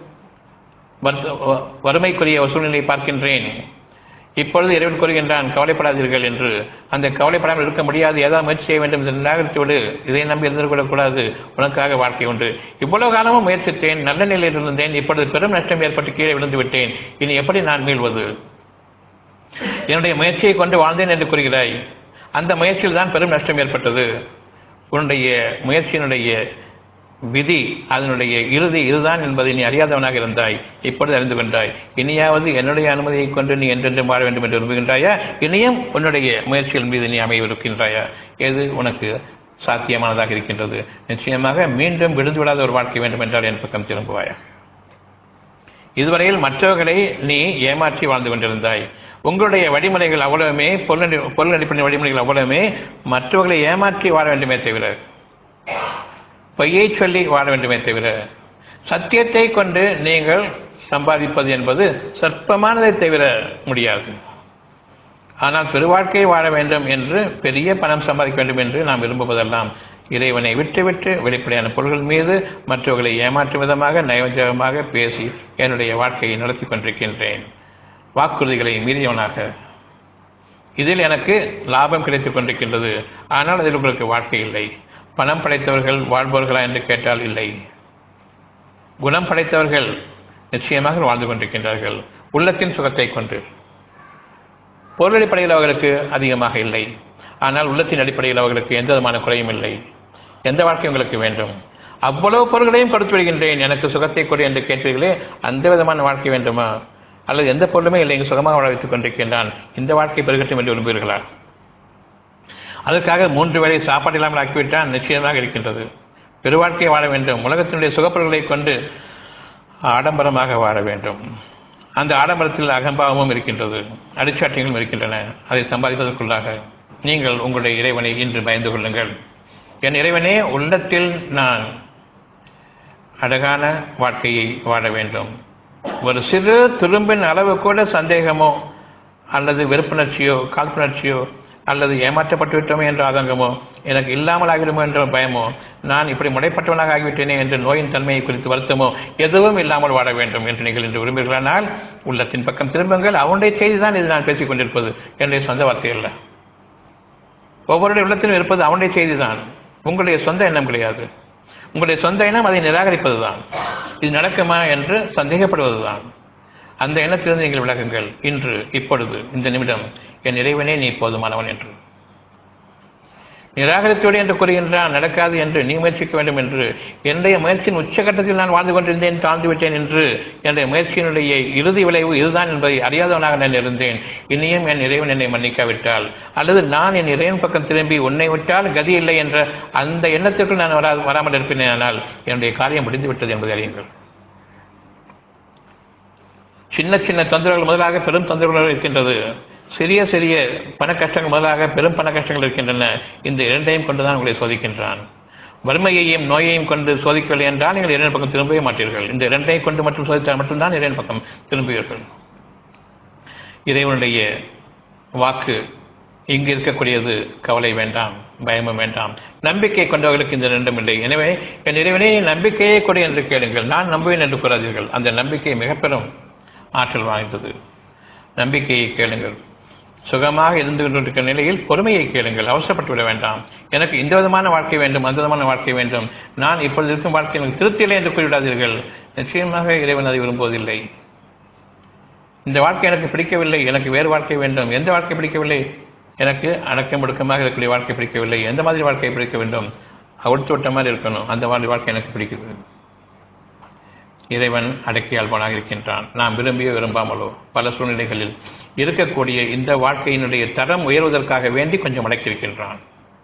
வறுமைக்குரிய சூழ்நிலையை பார்க்கின்றேன் இப்பொழுது இறைவன் கூறுகின்றான் கவலைப்படாதீர்கள் என்று அந்த கவலைப்படாமல் இருக்க முடியாது ஏதாவது முயற்சி செய்ய வேண்டும் என்று நிராகரித்து விடு இதை நம்பி இருந்துவிடக்கூடாது உனக்காக வாழ்க்கை உண்டு இவ்வளவு காலமும் முயற்சித்தேன் நல்ல நிலையில் இருந்தேன் இப்பொழுது பெரும் நஷ்டம் ஏற்பட்டு கீழே விழுந்து விட்டேன் இனி எப்படி நான் மீள்வது என்னுடைய முயற்சியை கொண்டு வாழ்ந்தேன் என்று கூறுகிறாய் அந்த முயற்சியில் தான் பெரும் நஷ்டம் ஏற்பட்டது உன்னுடைய முயற்சியினுடைய விதி அதனுடைய இறுதி இதுதான் என்பதை நீ அறியாதவனாக இருந்தாய் இப்பொழுது அறிந்து கொண்டாய் இனியாவது என்னுடைய அனுமதியை கொண்டு நீ என்றென்றும் வாழ வேண்டும் என்று விரும்புகின்றாயா இனியும் உன்னுடைய முயற்சிகள் மீது நீ அமைவிருக்கின்றாயா எது உனக்கு சாத்தியமானதாக இருக்கின்றது நிச்சயமாக மீண்டும் விழுந்து விடாத ஒரு வாழ்க்கை வேண்டும் என்றால் என் பக்கம் திரும்புவாயா இதுவரையில் மற்றவர்களை நீ ஏமாற்றி வாழ்ந்து கொண்டிருந்தாய் உங்களுடைய வழிமுறைகள் அவ்வளவுமே பொருள் பொருள் அடிப்படை வழிமுறைகள் அவ்வளவுமே மற்றவர்களை ஏமாற்றி வாழ வேண்டுமே தவிர பொய்யை சொல்லி வாழ வேண்டுமே தவிர சத்தியத்தை கொண்டு நீங்கள் சம்பாதிப்பது என்பது சொற்பமானதை தவிர முடியாது ஆனால் பெருவாழ்க்கையை வாழ வேண்டும் என்று பெரிய பணம் சம்பாதிக்க வேண்டும் என்று நாம் விரும்புவதெல்லாம் இறைவனை விட்டுவிட்டு வெளிப்படையான பொருள்கள் மீது மற்றவர்களை ஏமாற்றும் விதமாக நயவஞ்சகமாக பேசி என்னுடைய வாழ்க்கையை நடத்தி கொண்டிருக்கின்றேன் வாக்குறுதிகளை மீறியவனாக இதில் எனக்கு லாபம் கிடைத்துக் கொண்டிருக்கின்றது ஆனால் அதில் உங்களுக்கு வாழ்க்கை இல்லை பணம் படைத்தவர்கள் வாழ்பவர்களா என்று கேட்டால் இல்லை குணம் படைத்தவர்கள் நிச்சயமாக வாழ்ந்து கொண்டிருக்கின்றார்கள் உள்ளத்தின் சுகத்தை கொண்டு பொருள் அடிப்படையில் அவர்களுக்கு அதிகமாக இல்லை ஆனால் உள்ளத்தின் அடிப்படையில் அவர்களுக்கு எந்த விதமான குறையும் இல்லை எந்த வாழ்க்கை உங்களுக்கு வேண்டும் அவ்வளவு பொருள்களையும் கொடுத்து விடுகின்றேன் எனக்கு சுகத்தை கொடு என்று கேட்பீர்களே அந்த விதமான வாழ்க்கை வேண்டுமா அல்லது எந்த பொருளுமே இல்லை இங்கு சுகமாக வாழ வைத்துக் கொண்டிருக்கின்றான் இந்த வாழ்க்கை பெருகட்டும் என்று விரும்புகிறீர்களா அதற்காக மூன்று வேளை சாப்பாடு இல்லாமல் ஆக்கிவிட்டால் நிச்சயமாக இருக்கின்றது பெருவாழ்க்கையை வாழ வேண்டும் உலகத்தினுடைய சுகப்பொருள்களை கொண்டு ஆடம்பரமாக வாழ வேண்டும் அந்த ஆடம்பரத்தில் அகம்பாவமும் இருக்கின்றது அடிச்சாட்டியங்களும் இருக்கின்றன அதை சம்பாதிப்பதற்குள்ளாக நீங்கள் உங்களுடைய இறைவனை இன்று பயந்து கொள்ளுங்கள் என் இறைவனே உள்ளத்தில் நான் அழகான வாழ்க்கையை வாழ வேண்டும் ஒரு சிறு துரும்பின் அளவு கூட சந்தேகமோ அல்லது வெறுப்புணர்ச்சியோ காழ்ப்புணர்ச்சியோ அல்லது ஏமாற்றப்பட்டு விட்டோமே என்ற ஆதங்கமோ எனக்கு இல்லாமல் ஆகிவிடுமோ என்ற பயமோ நான் இப்படி முடைப்பட்டவனாக ஆகிவிட்டேனே என்ற நோயின் தன்மையை குறித்து வருத்தமோ எதுவும் இல்லாமல் வாழ வேண்டும் என்று நீங்கள் இன்று விரும்புகிறானால் உள்ளத்தின் பக்கம் திரும்புங்கள் அவனுடைய செய்தி தான் இது நான் பேசிக் கொண்டிருப்பது என்னுடைய சொந்த வார்த்தை அல்ல ஒவ்வொருடைய உள்ளத்திலும் இருப்பது அவனுடைய செய்தி தான் உங்களுடைய சொந்த எண்ணம் கிடையாது உங்களுடைய சொந்த எண்ணம் அதை நிராகரிப்பது தான் இது நடக்குமா என்று சந்தேகப்படுவதுதான் அந்த எண்ணத்திலிருந்து நீங்கள் விலகுங்கள் இன்று இப்பொழுது இந்த நிமிடம் என் இறைவனே நீ போதுமானவன் என்று நிராகரித்தோடு என்று கூறுகின்றான் நடக்காது என்று நீ முயற்சிக்க வேண்டும் என்று என்னுடைய முயற்சியின் உச்சகட்டத்தில் நான் வாழ்ந்து கொண்டிருந்தேன் தாழ்ந்து விட்டேன் என்று என்னுடைய முயற்சியினுடைய இறுதி விளைவு இதுதான் என்பதை அறியாதவனாக நான் இருந்தேன் இனியும் என் இறைவன் என்னை மன்னிக்காவிட்டால் அல்லது நான் என் இறைவன் பக்கம் திரும்பி உன்னை விட்டால் கதி இல்லை என்ற அந்த எண்ணத்திற்குள் நான் வரா வராமல் இருப்பேனால் என்னுடைய காரியம் முடிந்துவிட்டது என்பதை அறியுங்கள் சின்ன சின்ன தொந்தரவுகள் முதலாக பெரும் தொந்தரவுகள் இருக்கின்றது சிறிய சிறிய பண கஷ்டங்கள் முதலாக பெரும் பண கஷ்டங்கள் இருக்கின்றன இந்த இரண்டையும் கொண்டுதான் உங்களை சோதிக்கின்றான் வறுமையையும் நோயையும் கொண்டு சோதிக்கவில்லை என்றால் நீங்கள் இறைவன் பக்கம் திரும்பவே மாட்டீர்கள் இந்த இரண்டையும் கொண்டு மட்டும் சோதித்தால் மட்டும்தான் இறைவன் பக்கம் திரும்புவீர்கள் இறைவனுடைய வாக்கு இங்கு இருக்கக்கூடியது கவலை வேண்டாம் பயமும் வேண்டாம் நம்பிக்கை கொண்டவர்களுக்கு இந்த ரெண்டும் இல்லை எனவே என் இறைவனே நம்பிக்கையே கொடு என்று கேளுங்கள் நான் நம்புவேன் என்று கூறாதீர்கள் அந்த நம்பிக்கை மிக பெரும் ஆற்றல் வாய்ந்தது நம்பிக்கையை கேளுங்கள் சுகமாக இருந்து கொண்டிருக்கிற நிலையில் பொறுமையை கேளுங்கள் அவசரப்பட்டு விட வேண்டாம் எனக்கு இந்த விதமான வாழ்க்கை வேண்டும் அந்த விதமான வாழ்க்கை வேண்டும் நான் இப்பொழுது இருக்கும் வாழ்க்கை எனக்கு திருப்தியில்லை என்று கூறிவிடாதீர்கள் நிச்சயமாக இறைவன் அதை விரும்புவதில்லை இந்த வாழ்க்கை எனக்கு பிடிக்கவில்லை எனக்கு வேறு வாழ்க்கை வேண்டும் எந்த வாழ்க்கை பிடிக்கவில்லை எனக்கு அடக்கம் முடுக்கமாக இருக்கக்கூடிய வாழ்க்கை பிடிக்கவில்லை எந்த மாதிரி வாழ்க்கை பிடிக்க வேண்டும் அவிழ்த்து விட்ட மாதிரி இருக்கணும் அந்த மாதிரி வாழ்க்கை எனக்கு பிடிக்கிறது இறைவன் அடக்கியாள்பனாக இருக்கின்றான் நாம் விரும்பியோ விரும்பாமலோ பல சூழ்நிலைகளில் இருக்கக்கூடிய இந்த வாழ்க்கையினுடைய தரம் உயர்வதற்காக வேண்டி கொஞ்சம் அடக்கியிருக்கின்றான்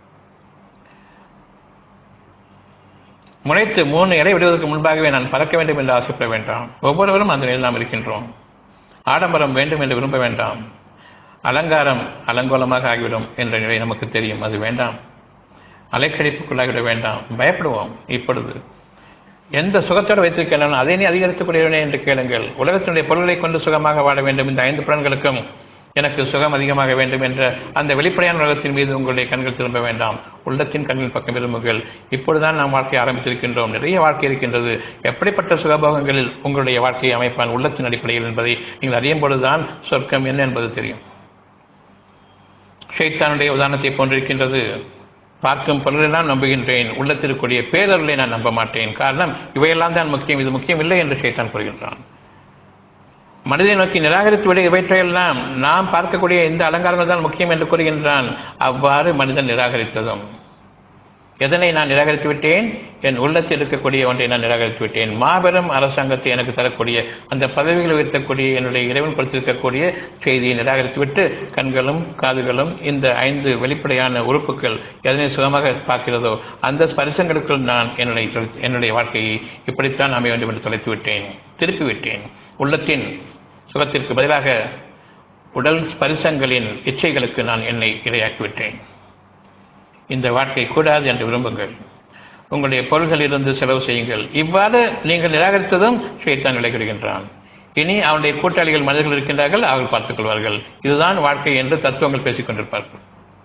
முளைத்து மூணு இலை விடுவதற்கு முன்பாகவே நான் பறக்க வேண்டும் என்று ஆசைப்பட வேண்டாம் ஒவ்வொருவரும் அந்த நிலையில் நாம் இருக்கின்றோம் ஆடம்பரம் வேண்டும் என்று விரும்ப வேண்டாம் அலங்காரம் அலங்கோலமாக ஆகிவிடும் என்ற நிலை நமக்கு தெரியும் அது வேண்டாம் அலைக்கழிப்புக்குள்ளாகிவிட வேண்டாம் பயப்படுவோம் இப்பொழுது எந்த சுகத்தோடு வைத்திருக்கிறேன் அதை நீ அதிகரித்துக் கொள்கிறேனே என்று கேளுங்கள் உலகத்தினுடைய பொருள்களை கொண்டு சுகமாக வாழ வேண்டும் இந்த ஐந்து புலன்களுக்கும் எனக்கு சுகம் அதிகமாக வேண்டும் என்ற அந்த வெளிப்படையான உலகத்தின் மீது உங்களுடைய கண்கள் திரும்ப வேண்டாம் உள்ளத்தின் கண்கள் பக்கம் விரும்புங்கள் இப்பொழுதுதான் நாம் வாழ்க்கையை ஆரம்பித்திருக்கின்றோம் நிறைய வாழ்க்கை இருக்கின்றது எப்படிப்பட்ட சுகபோகங்களில் உங்களுடைய வாழ்க்கையை அமைப்பான் உள்ளத்தின் அடிப்படையில் என்பதை நீங்கள் அறியும் பொழுதுதான் சொர்க்கம் என்ன என்பது தெரியும் ஷைத்தானுடைய உதாரணத்தை போன்றிருக்கின்றது பார்க்கும் பொருளெல்லாம் நம்புகின்றேன் உள்ளத்திற்குரிய பேரர்களை நான் நம்ப மாட்டேன் காரணம் இவையெல்லாம் தான் முக்கியம் இது முக்கியம் இல்லை என்று ஷைத்தான் கூறுகின்றான் மனிதனை நோக்கி நிராகரித்து விட இவற்றையெல்லாம் நாம் பார்க்கக்கூடிய இந்த அலங்காரங்கள் தான் முக்கியம் என்று கூறுகின்றான் அவ்வாறு மனிதன் நிராகரித்ததும் எதனை நான் நிராகரித்து விட்டேன் என் உள்ளத்தில் இருக்கக்கூடிய ஒன்றை நான் நிராகரித்து விட்டேன் மாபெரும் அரசாங்கத்தை எனக்கு தரக்கூடிய அந்த பதவிகளை உயர்த்தக்கூடிய என்னுடைய இறைவன் கொடுத்திருக்கக்கூடிய செய்தியை நிராகரித்துவிட்டு கண்களும் காதுகளும் இந்த ஐந்து வெளிப்படையான உறுப்புகள் எதனை சுகமாக பார்க்கிறதோ அந்த ஸ்பரிசங்களுக்குள் நான் என்னுடைய என்னுடைய வாழ்க்கையை இப்படித்தான் அமைய வேண்டும் என்று தொலைத்து விட்டேன் திருப்பி விட்டேன் உள்ளத்தின் சுகத்திற்கு பதிலாக உடல் ஸ்பரிசங்களின் இச்சைகளுக்கு நான் என்னை இரையாக்கிவிட்டேன் இந்த வாழ்க்கை கூடாது என்று விரும்புங்கள் உங்களுடைய பொருள்களிலிருந்து செலவு செய்யுங்கள் இவ்வாறு நீங்கள் நிராகரித்ததும் ஷைத்தான் விளைகிடுகின்றான் இனி அவனுடைய கூட்டாளிகள் மனிதர்கள் இருக்கின்றார்கள் அவர்கள் பார்த்துக் கொள்வார்கள் இதுதான் வாழ்க்கை என்று தத்துவங்கள் பேசிக் கொண்டிருப்பார்கள்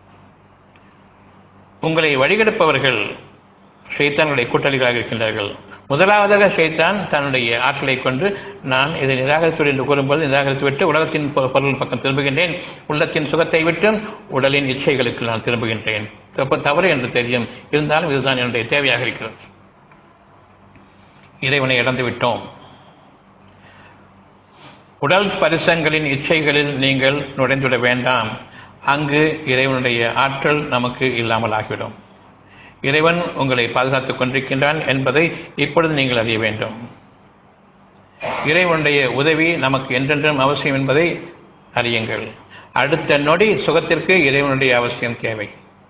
உங்களை வழிகெடுப்பவர்கள் ஷைத்தான்களுடைய கூட்டாளிகளாக இருக்கின்றார்கள் முதலாவதாக ஷைத்தான் தன்னுடைய ஆற்றலை கொண்டு நான் இதை நிராகரித்து என்று கூறும்போது நிராகரித்து விட்டு உலகத்தின் பொ- பொருள் பக்கம் திரும்புகின்றேன் உள்ளத்தின் சுகத்தை விட்டு உடலின் இச்சைகளுக்கு நான் திரும்புகின்றேன் தப்பு தவறு என்று தெரியும் இருந்தாலும் இதுதான் என்னுடைய தேவையாக இருக்கிறது இறைவனை இழந்து விட்டோம் உடல் ஸ்பரிசங்களின் இச்சைகளில் நீங்கள் நுழைந்துவிட வேண்டாம் அங்கு இறைவனுடைய ஆற்றல் நமக்கு இல்லாமல் ஆகிவிடும் இறைவன் உங்களை பாதுகாத்துக் கொண்டிருக்கின்றான் என்பதை இப்பொழுது நீங்கள் அறிய வேண்டும் இறைவனுடைய உதவி நமக்கு என்றென்றும் அவசியம் என்பதை அறியுங்கள் அடுத்த நொடி சுகத்திற்கு இறைவனுடைய அவசியம் தேவை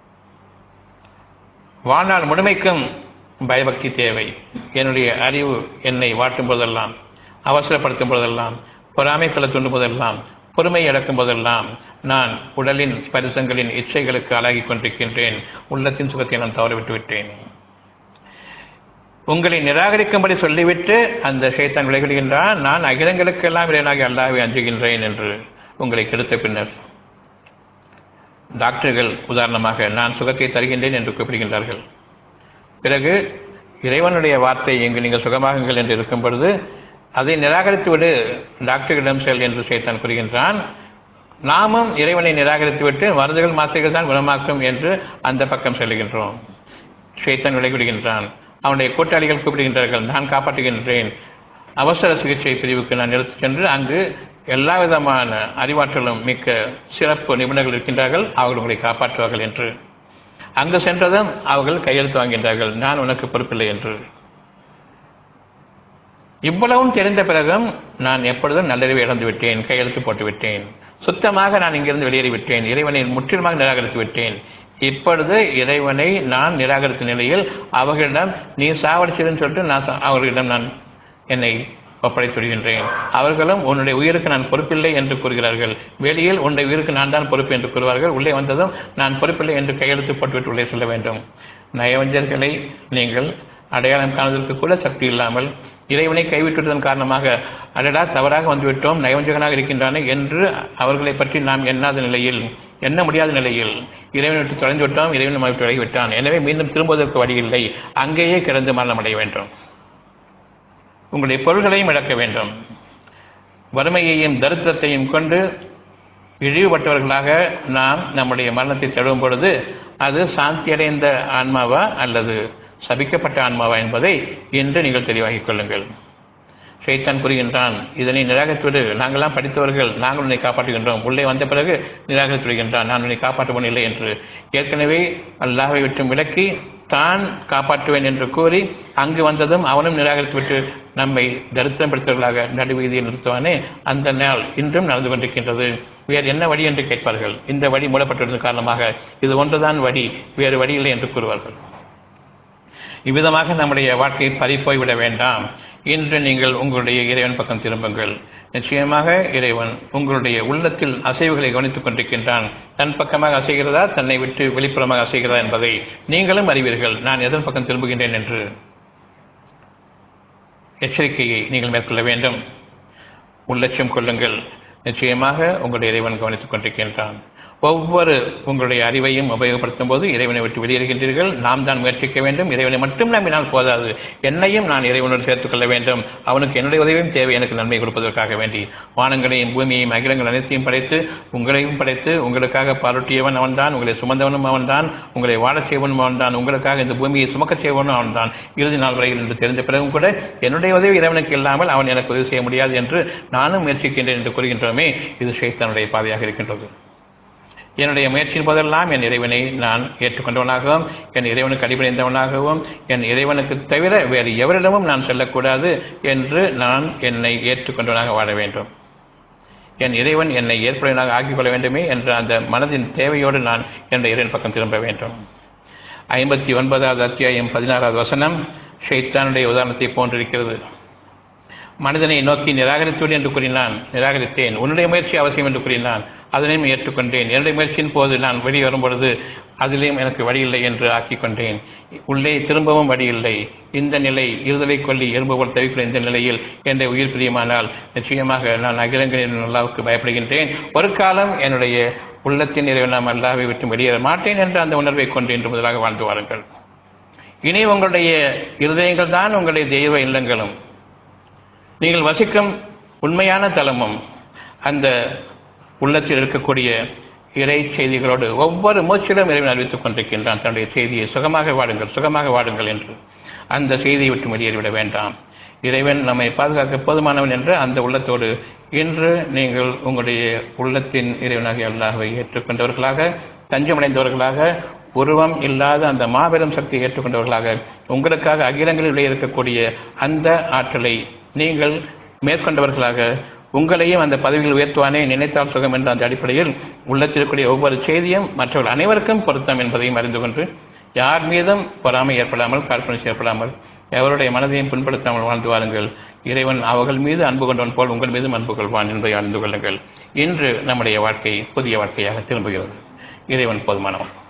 வாழ்நாள் முழுமைக்கும் பயபக்தி தேவை என்னுடைய அறிவு என்னை வாட்டும் போதெல்லாம் அவசரப்படுத்தும் போதெல்லாம் பொறாமைக்குள்ள தூண்டும் போதெல்லாம் பொறுமை இழக்கும் போதெல்லாம் நான் உடலின் ஸ்பரிசங்களின் இச்சைகளுக்கு ஆளாகிக் கொண்டிருக்கின்றேன் உள்ளத்தின் சுகத்தை நான் தவறவிட்டு விட்டேன் உங்களை நிராகரிக்கும்படி சொல்லிவிட்டு அந்த ஷைத்தான் விளைகின்றான் நான் அகிலங்களுக்கெல்லாம் இறைவனாகி அல்லாவை அஞ்சுகின்றேன் என்று உங்களை கெடுத்த பின்னர் டாக்டர்கள் உதாரணமாக நான் சுகத்தை தருகின்றேன் என்று கூப்பிடுகின்றார்கள் பிறகு இறைவனுடைய வார்த்தை எங்கு நீங்கள் சுகமாகுங்கள் என்று இருக்கும் பொழுது அதை நிராகரித்து விடு டாக்டர்களிடம் செல் என்று சேத்தான் கூறுகின்றான் நாமும் இறைவனை நிராகரித்து விட்டு மருந்துகள் மாத்திரைகள் தான் குணமாக்கும் என்று அந்த பக்கம் செல்கின்றோம் ஷேத்தான் விளைவிடுகின்றான் அவனுடைய கூட்டாளிகள் கூப்பிடுகின்றார்கள் நான் காப்பாற்றுகின்றேன் அவசர சிகிச்சை பிரிவுக்கு நான் எடுத்துச் சென்று அங்கு எல்லா விதமான அறிவாற்றலும் மிக்க சிறப்பு நிபுணர்கள் இருக்கின்றார்கள் அவர்கள் உங்களை காப்பாற்றுவார்கள் என்று அங்கு சென்றதும் அவர்கள் கையெழுத்து வாங்கின்றார்கள் நான் உனக்கு பொறுப்பில்லை என்று இவ்வளவும் தெரிந்த பிறகும் நான் எப்பொழுதும் நல்லறிவை இழந்து விட்டேன் கையெழுத்து போட்டு விட்டேன் சுத்தமாக நான் இங்கிருந்து வெளியேறி விட்டேன் இறைவனை முற்றிலுமாக நிராகரித்து விட்டேன் இப்பொழுது இறைவனை நான் நிராகரித்த நிலையில் அவர்களிடம் நீ சாவடிச்சதுன்னு சொல்லிட்டு நான் சா- அவர்களிடம் நான் என்னை ஒப்படைத்து விடுகின்றேன் அவர்களும் உன்னுடைய உயிருக்கு நான் பொறுப்பில்லை என்று கூறுகிறார்கள் வெளியில் உன்னுடைய உயிருக்கு நான் தான் பொறுப்பு என்று கூறுவார்கள் உள்ளே வந்ததும் நான் பொறுப்பில்லை என்று கையெழுத்து போட்டுவிட்டு உள்ளே செல்ல வேண்டும் நயவஞ்சர்களை நீங்கள் அடையாளம் காணுவதற்கு கூட சக்தி இல்லாமல் இறைவனை கைவிட்டுவதன் காரணமாக அடடா தவறாக வந்துவிட்டோம் நயவஞ்சகனாக இருக்கின்றானே என்று அவர்களை பற்றி நாம் எண்ணாத நிலையில் எண்ண முடியாத நிலையில் இறைவனை விட்டு தொலைந்து விட்டோம் இறைவன் நம்மை விட்டு விட்டான் எனவே மீண்டும் திரும்புவதற்கு வழி இல்லை அங்கேயே கிடந்து மரணம் அடைய வேண்டும் உங்களுடைய பொருள்களையும் இழக்க வேண்டும் வறுமையையும் தரித்திரத்தையும் கொண்டு இழிவுபட்டவர்களாக நாம் நம்முடைய மரணத்தை தழுவும் பொழுது அது சாந்தியடைந்த ஆன்மாவா அல்லது சபிக்கப்பட்ட ஆன்மாவா என்பதை இன்று நீங்கள் தெளிவாகிக் கொள்ளுங்கள் ஷைத்தான் கூறுகின்றான் இதனை நிராகரித்துவிடு நாங்கள்லாம் படித்தவர்கள் நாங்கள் உன்னை காப்பாற்றுகின்றோம் உள்ளே வந்த பிறகு நிராகரித்து விடுகின்றான் நான் உன்னை காப்பாற்றுவன் இல்லை என்று ஏற்கனவே அல்லாஹை விட்டும் விலக்கி தான் காப்பாற்றுவேன் என்று கூறி அங்கு வந்ததும் அவனும் நிராகரித்துவிட்டு நம்மை தரித்திரம் படுத்தவர்களாக நடுவீதியில் நிறுத்துவானே அந்த நாள் இன்றும் நடந்து கொண்டிருக்கின்றது வேறு என்ன வழி என்று கேட்பார்கள் இந்த வழி மூடப்பட்டிருந்த காரணமாக இது ஒன்றுதான் வழி வேறு வழி இல்லை என்று கூறுவார்கள் இவ்விதமாக நம்முடைய வாழ்க்கை பறிப்போய்விட வேண்டாம் இன்று நீங்கள் உங்களுடைய இறைவன் பக்கம் திரும்புங்கள் நிச்சயமாக இறைவன் உங்களுடைய உள்ளத்தில் அசைவுகளை கவனித்துக் கொண்டிருக்கின்றான் தன் பக்கமாக அசைகிறதா தன்னை விட்டு வெளிப்புறமாக அசைகிறதா என்பதை நீங்களும் அறிவீர்கள் நான் எதன் பக்கம் திரும்புகின்றேன் என்று எச்சரிக்கையை நீங்கள் மேற்கொள்ள வேண்டும் உள்ளட்சம் கொள்ளுங்கள் நிச்சயமாக உங்களுடைய இறைவன் கவனித்துக் கொண்டிருக்கின்றான் ஒவ்வொரு உங்களுடைய அறிவையும் உபயோகப்படுத்தும் போது இறைவனை விட்டு வெளியேறுகின்றீர்கள் நாம் தான் முயற்சிக்க வேண்டும் இறைவனை மட்டும் நம்பினால் போதாது என்னையும் நான் இறைவனோடு சேர்த்துக் கொள்ள வேண்டும் அவனுக்கு என்னுடைய உதவியும் தேவை எனக்கு நன்மை கொடுப்பதற்காக வேண்டி வானங்களையும் பூமியையும் அகிலங்கள் அனைத்தையும் படைத்து உங்களையும் படைத்து உங்களுக்காக பாலூட்டியவன் அவன்தான் உங்களை சுமந்தவனும் அவன்தான் உங்களை வாழச் செய்வனும் அவன்தான் உங்களுக்காக இந்த பூமியை சுமக்கச் செய்வனும் அவன்தான் இறுதி நாள் வரையில் என்று தெரிந்த பிறகும் கூட என்னுடைய உதவி இறைவனுக்கு இல்லாமல் அவன் எனக்கு உதவி செய்ய முடியாது என்று நானும் முயற்சிக்கின்றேன் என்று கூறுகின்றோமே இது ஷைத்தானுடைய பாதையாக இருக்கின்றது என்னுடைய முயற்சியின் போதெல்லாம் என் இறைவனை நான் ஏற்றுக்கொண்டவனாகவும் என் இறைவனுக்கு அடிபடைந்தவனாகவும் என் இறைவனுக்கு தவிர வேறு எவரிடமும் நான் செல்லக்கூடாது என்று நான் என்னை ஏற்றுக்கொண்டவனாக வாழ வேண்டும் என் இறைவன் என்னை ஏற்புடையவனாக ஆக்கிக் கொள்ள வேண்டுமே என்ற அந்த மனதின் தேவையோடு நான் என்ற இறைவன் பக்கம் திரும்ப வேண்டும் ஐம்பத்தி ஒன்பதாவது அத்தியாயம் பதினாறாவது வசனம் ஷைத்தானுடைய உதாரணத்தை போன்றிருக்கிறது மனிதனை நோக்கி நிராகரித்துவிடு என்று கூறினான் நிராகரித்தேன் உன்னுடைய முயற்சி அவசியம் என்று கூறினான் அதனையும் ஏற்றுக்கொண்டேன் என்னுடைய முயற்சியின் போது நான் வெளியே வரும் பொழுது அதிலேயும் எனக்கு வழியில்லை என்று ஆக்கிக் கொண்டேன் உள்ளே திரும்பவும் வழியில்லை இந்த நிலை இருதலை கொல்லி எறும்பு போல் தவிக்கிற இந்த நிலையில் என்னுடைய உயிர் பிரியமானால் நிச்சயமாக நான் அகிலங்களின் அல்லாவுக்கு பயப்படுகின்றேன் ஒரு காலம் என்னுடைய உள்ளத்தின் இறைவன் நாம் அல்லாவை விட்டு வெளியேற மாட்டேன் என்ற அந்த உணர்வை கொண்டு இன்று முதலாக வாழ்ந்து வாருங்கள் இனி உங்களுடைய இருதயங்கள் தான் உங்களுடைய தெய்வ இல்லங்களும் நீங்கள் வசிக்கும் உண்மையான தலமும் அந்த உள்ளத்தில் இருக்கக்கூடிய இறை செய்திகளோடு ஒவ்வொரு மூச்சிலும் இறைவன் அறிவித்துக் கொண்டிருக்கின்றான் தன்னுடைய செய்தியை சுகமாக வாடுங்கள் சுகமாக வாடுங்கள் என்று அந்த செய்தியை விட்டு வெளியேறிவிட வேண்டாம் இறைவன் நம்மை பாதுகாக்க போதுமானவன் என்ற அந்த உள்ளத்தோடு இன்று நீங்கள் உங்களுடைய உள்ளத்தின் இறைவனாகிய அல்லாஹை ஏற்றுக்கொண்டவர்களாக தஞ்சமடைந்தவர்களாக உருவம் இல்லாத அந்த மாபெரும் சக்தியை ஏற்றுக்கொண்டவர்களாக உங்களுக்காக அகிலங்களிலே இருக்கக்கூடிய அந்த ஆற்றலை நீங்கள் மேற்கொண்டவர்களாக உங்களையும் அந்த பதவியில் உயர்த்துவானே நினைத்தால் சுகம் என்ற அந்த அடிப்படையில் உள்ளத்திற்குரிய ஒவ்வொரு செய்தியும் மற்றவர்கள் அனைவருக்கும் பொருத்தம் என்பதையும் அறிந்து கொண்டு யார் மீதும் பொறாமை ஏற்படாமல் கற்பனை ஏற்படாமல் எவருடைய மனதையும் புண்படுத்தாமல் வாழ்ந்து வாருங்கள் இறைவன் அவர்கள் மீது அன்பு கொண்டவன் போல் உங்கள் மீதும் அன்பு கொள்வான் என்பதை அறிந்து கொள்ளுங்கள் இன்று நம்முடைய வாழ்க்கை புதிய வாழ்க்கையாக திரும்புகிறது இறைவன் போதுமானவன்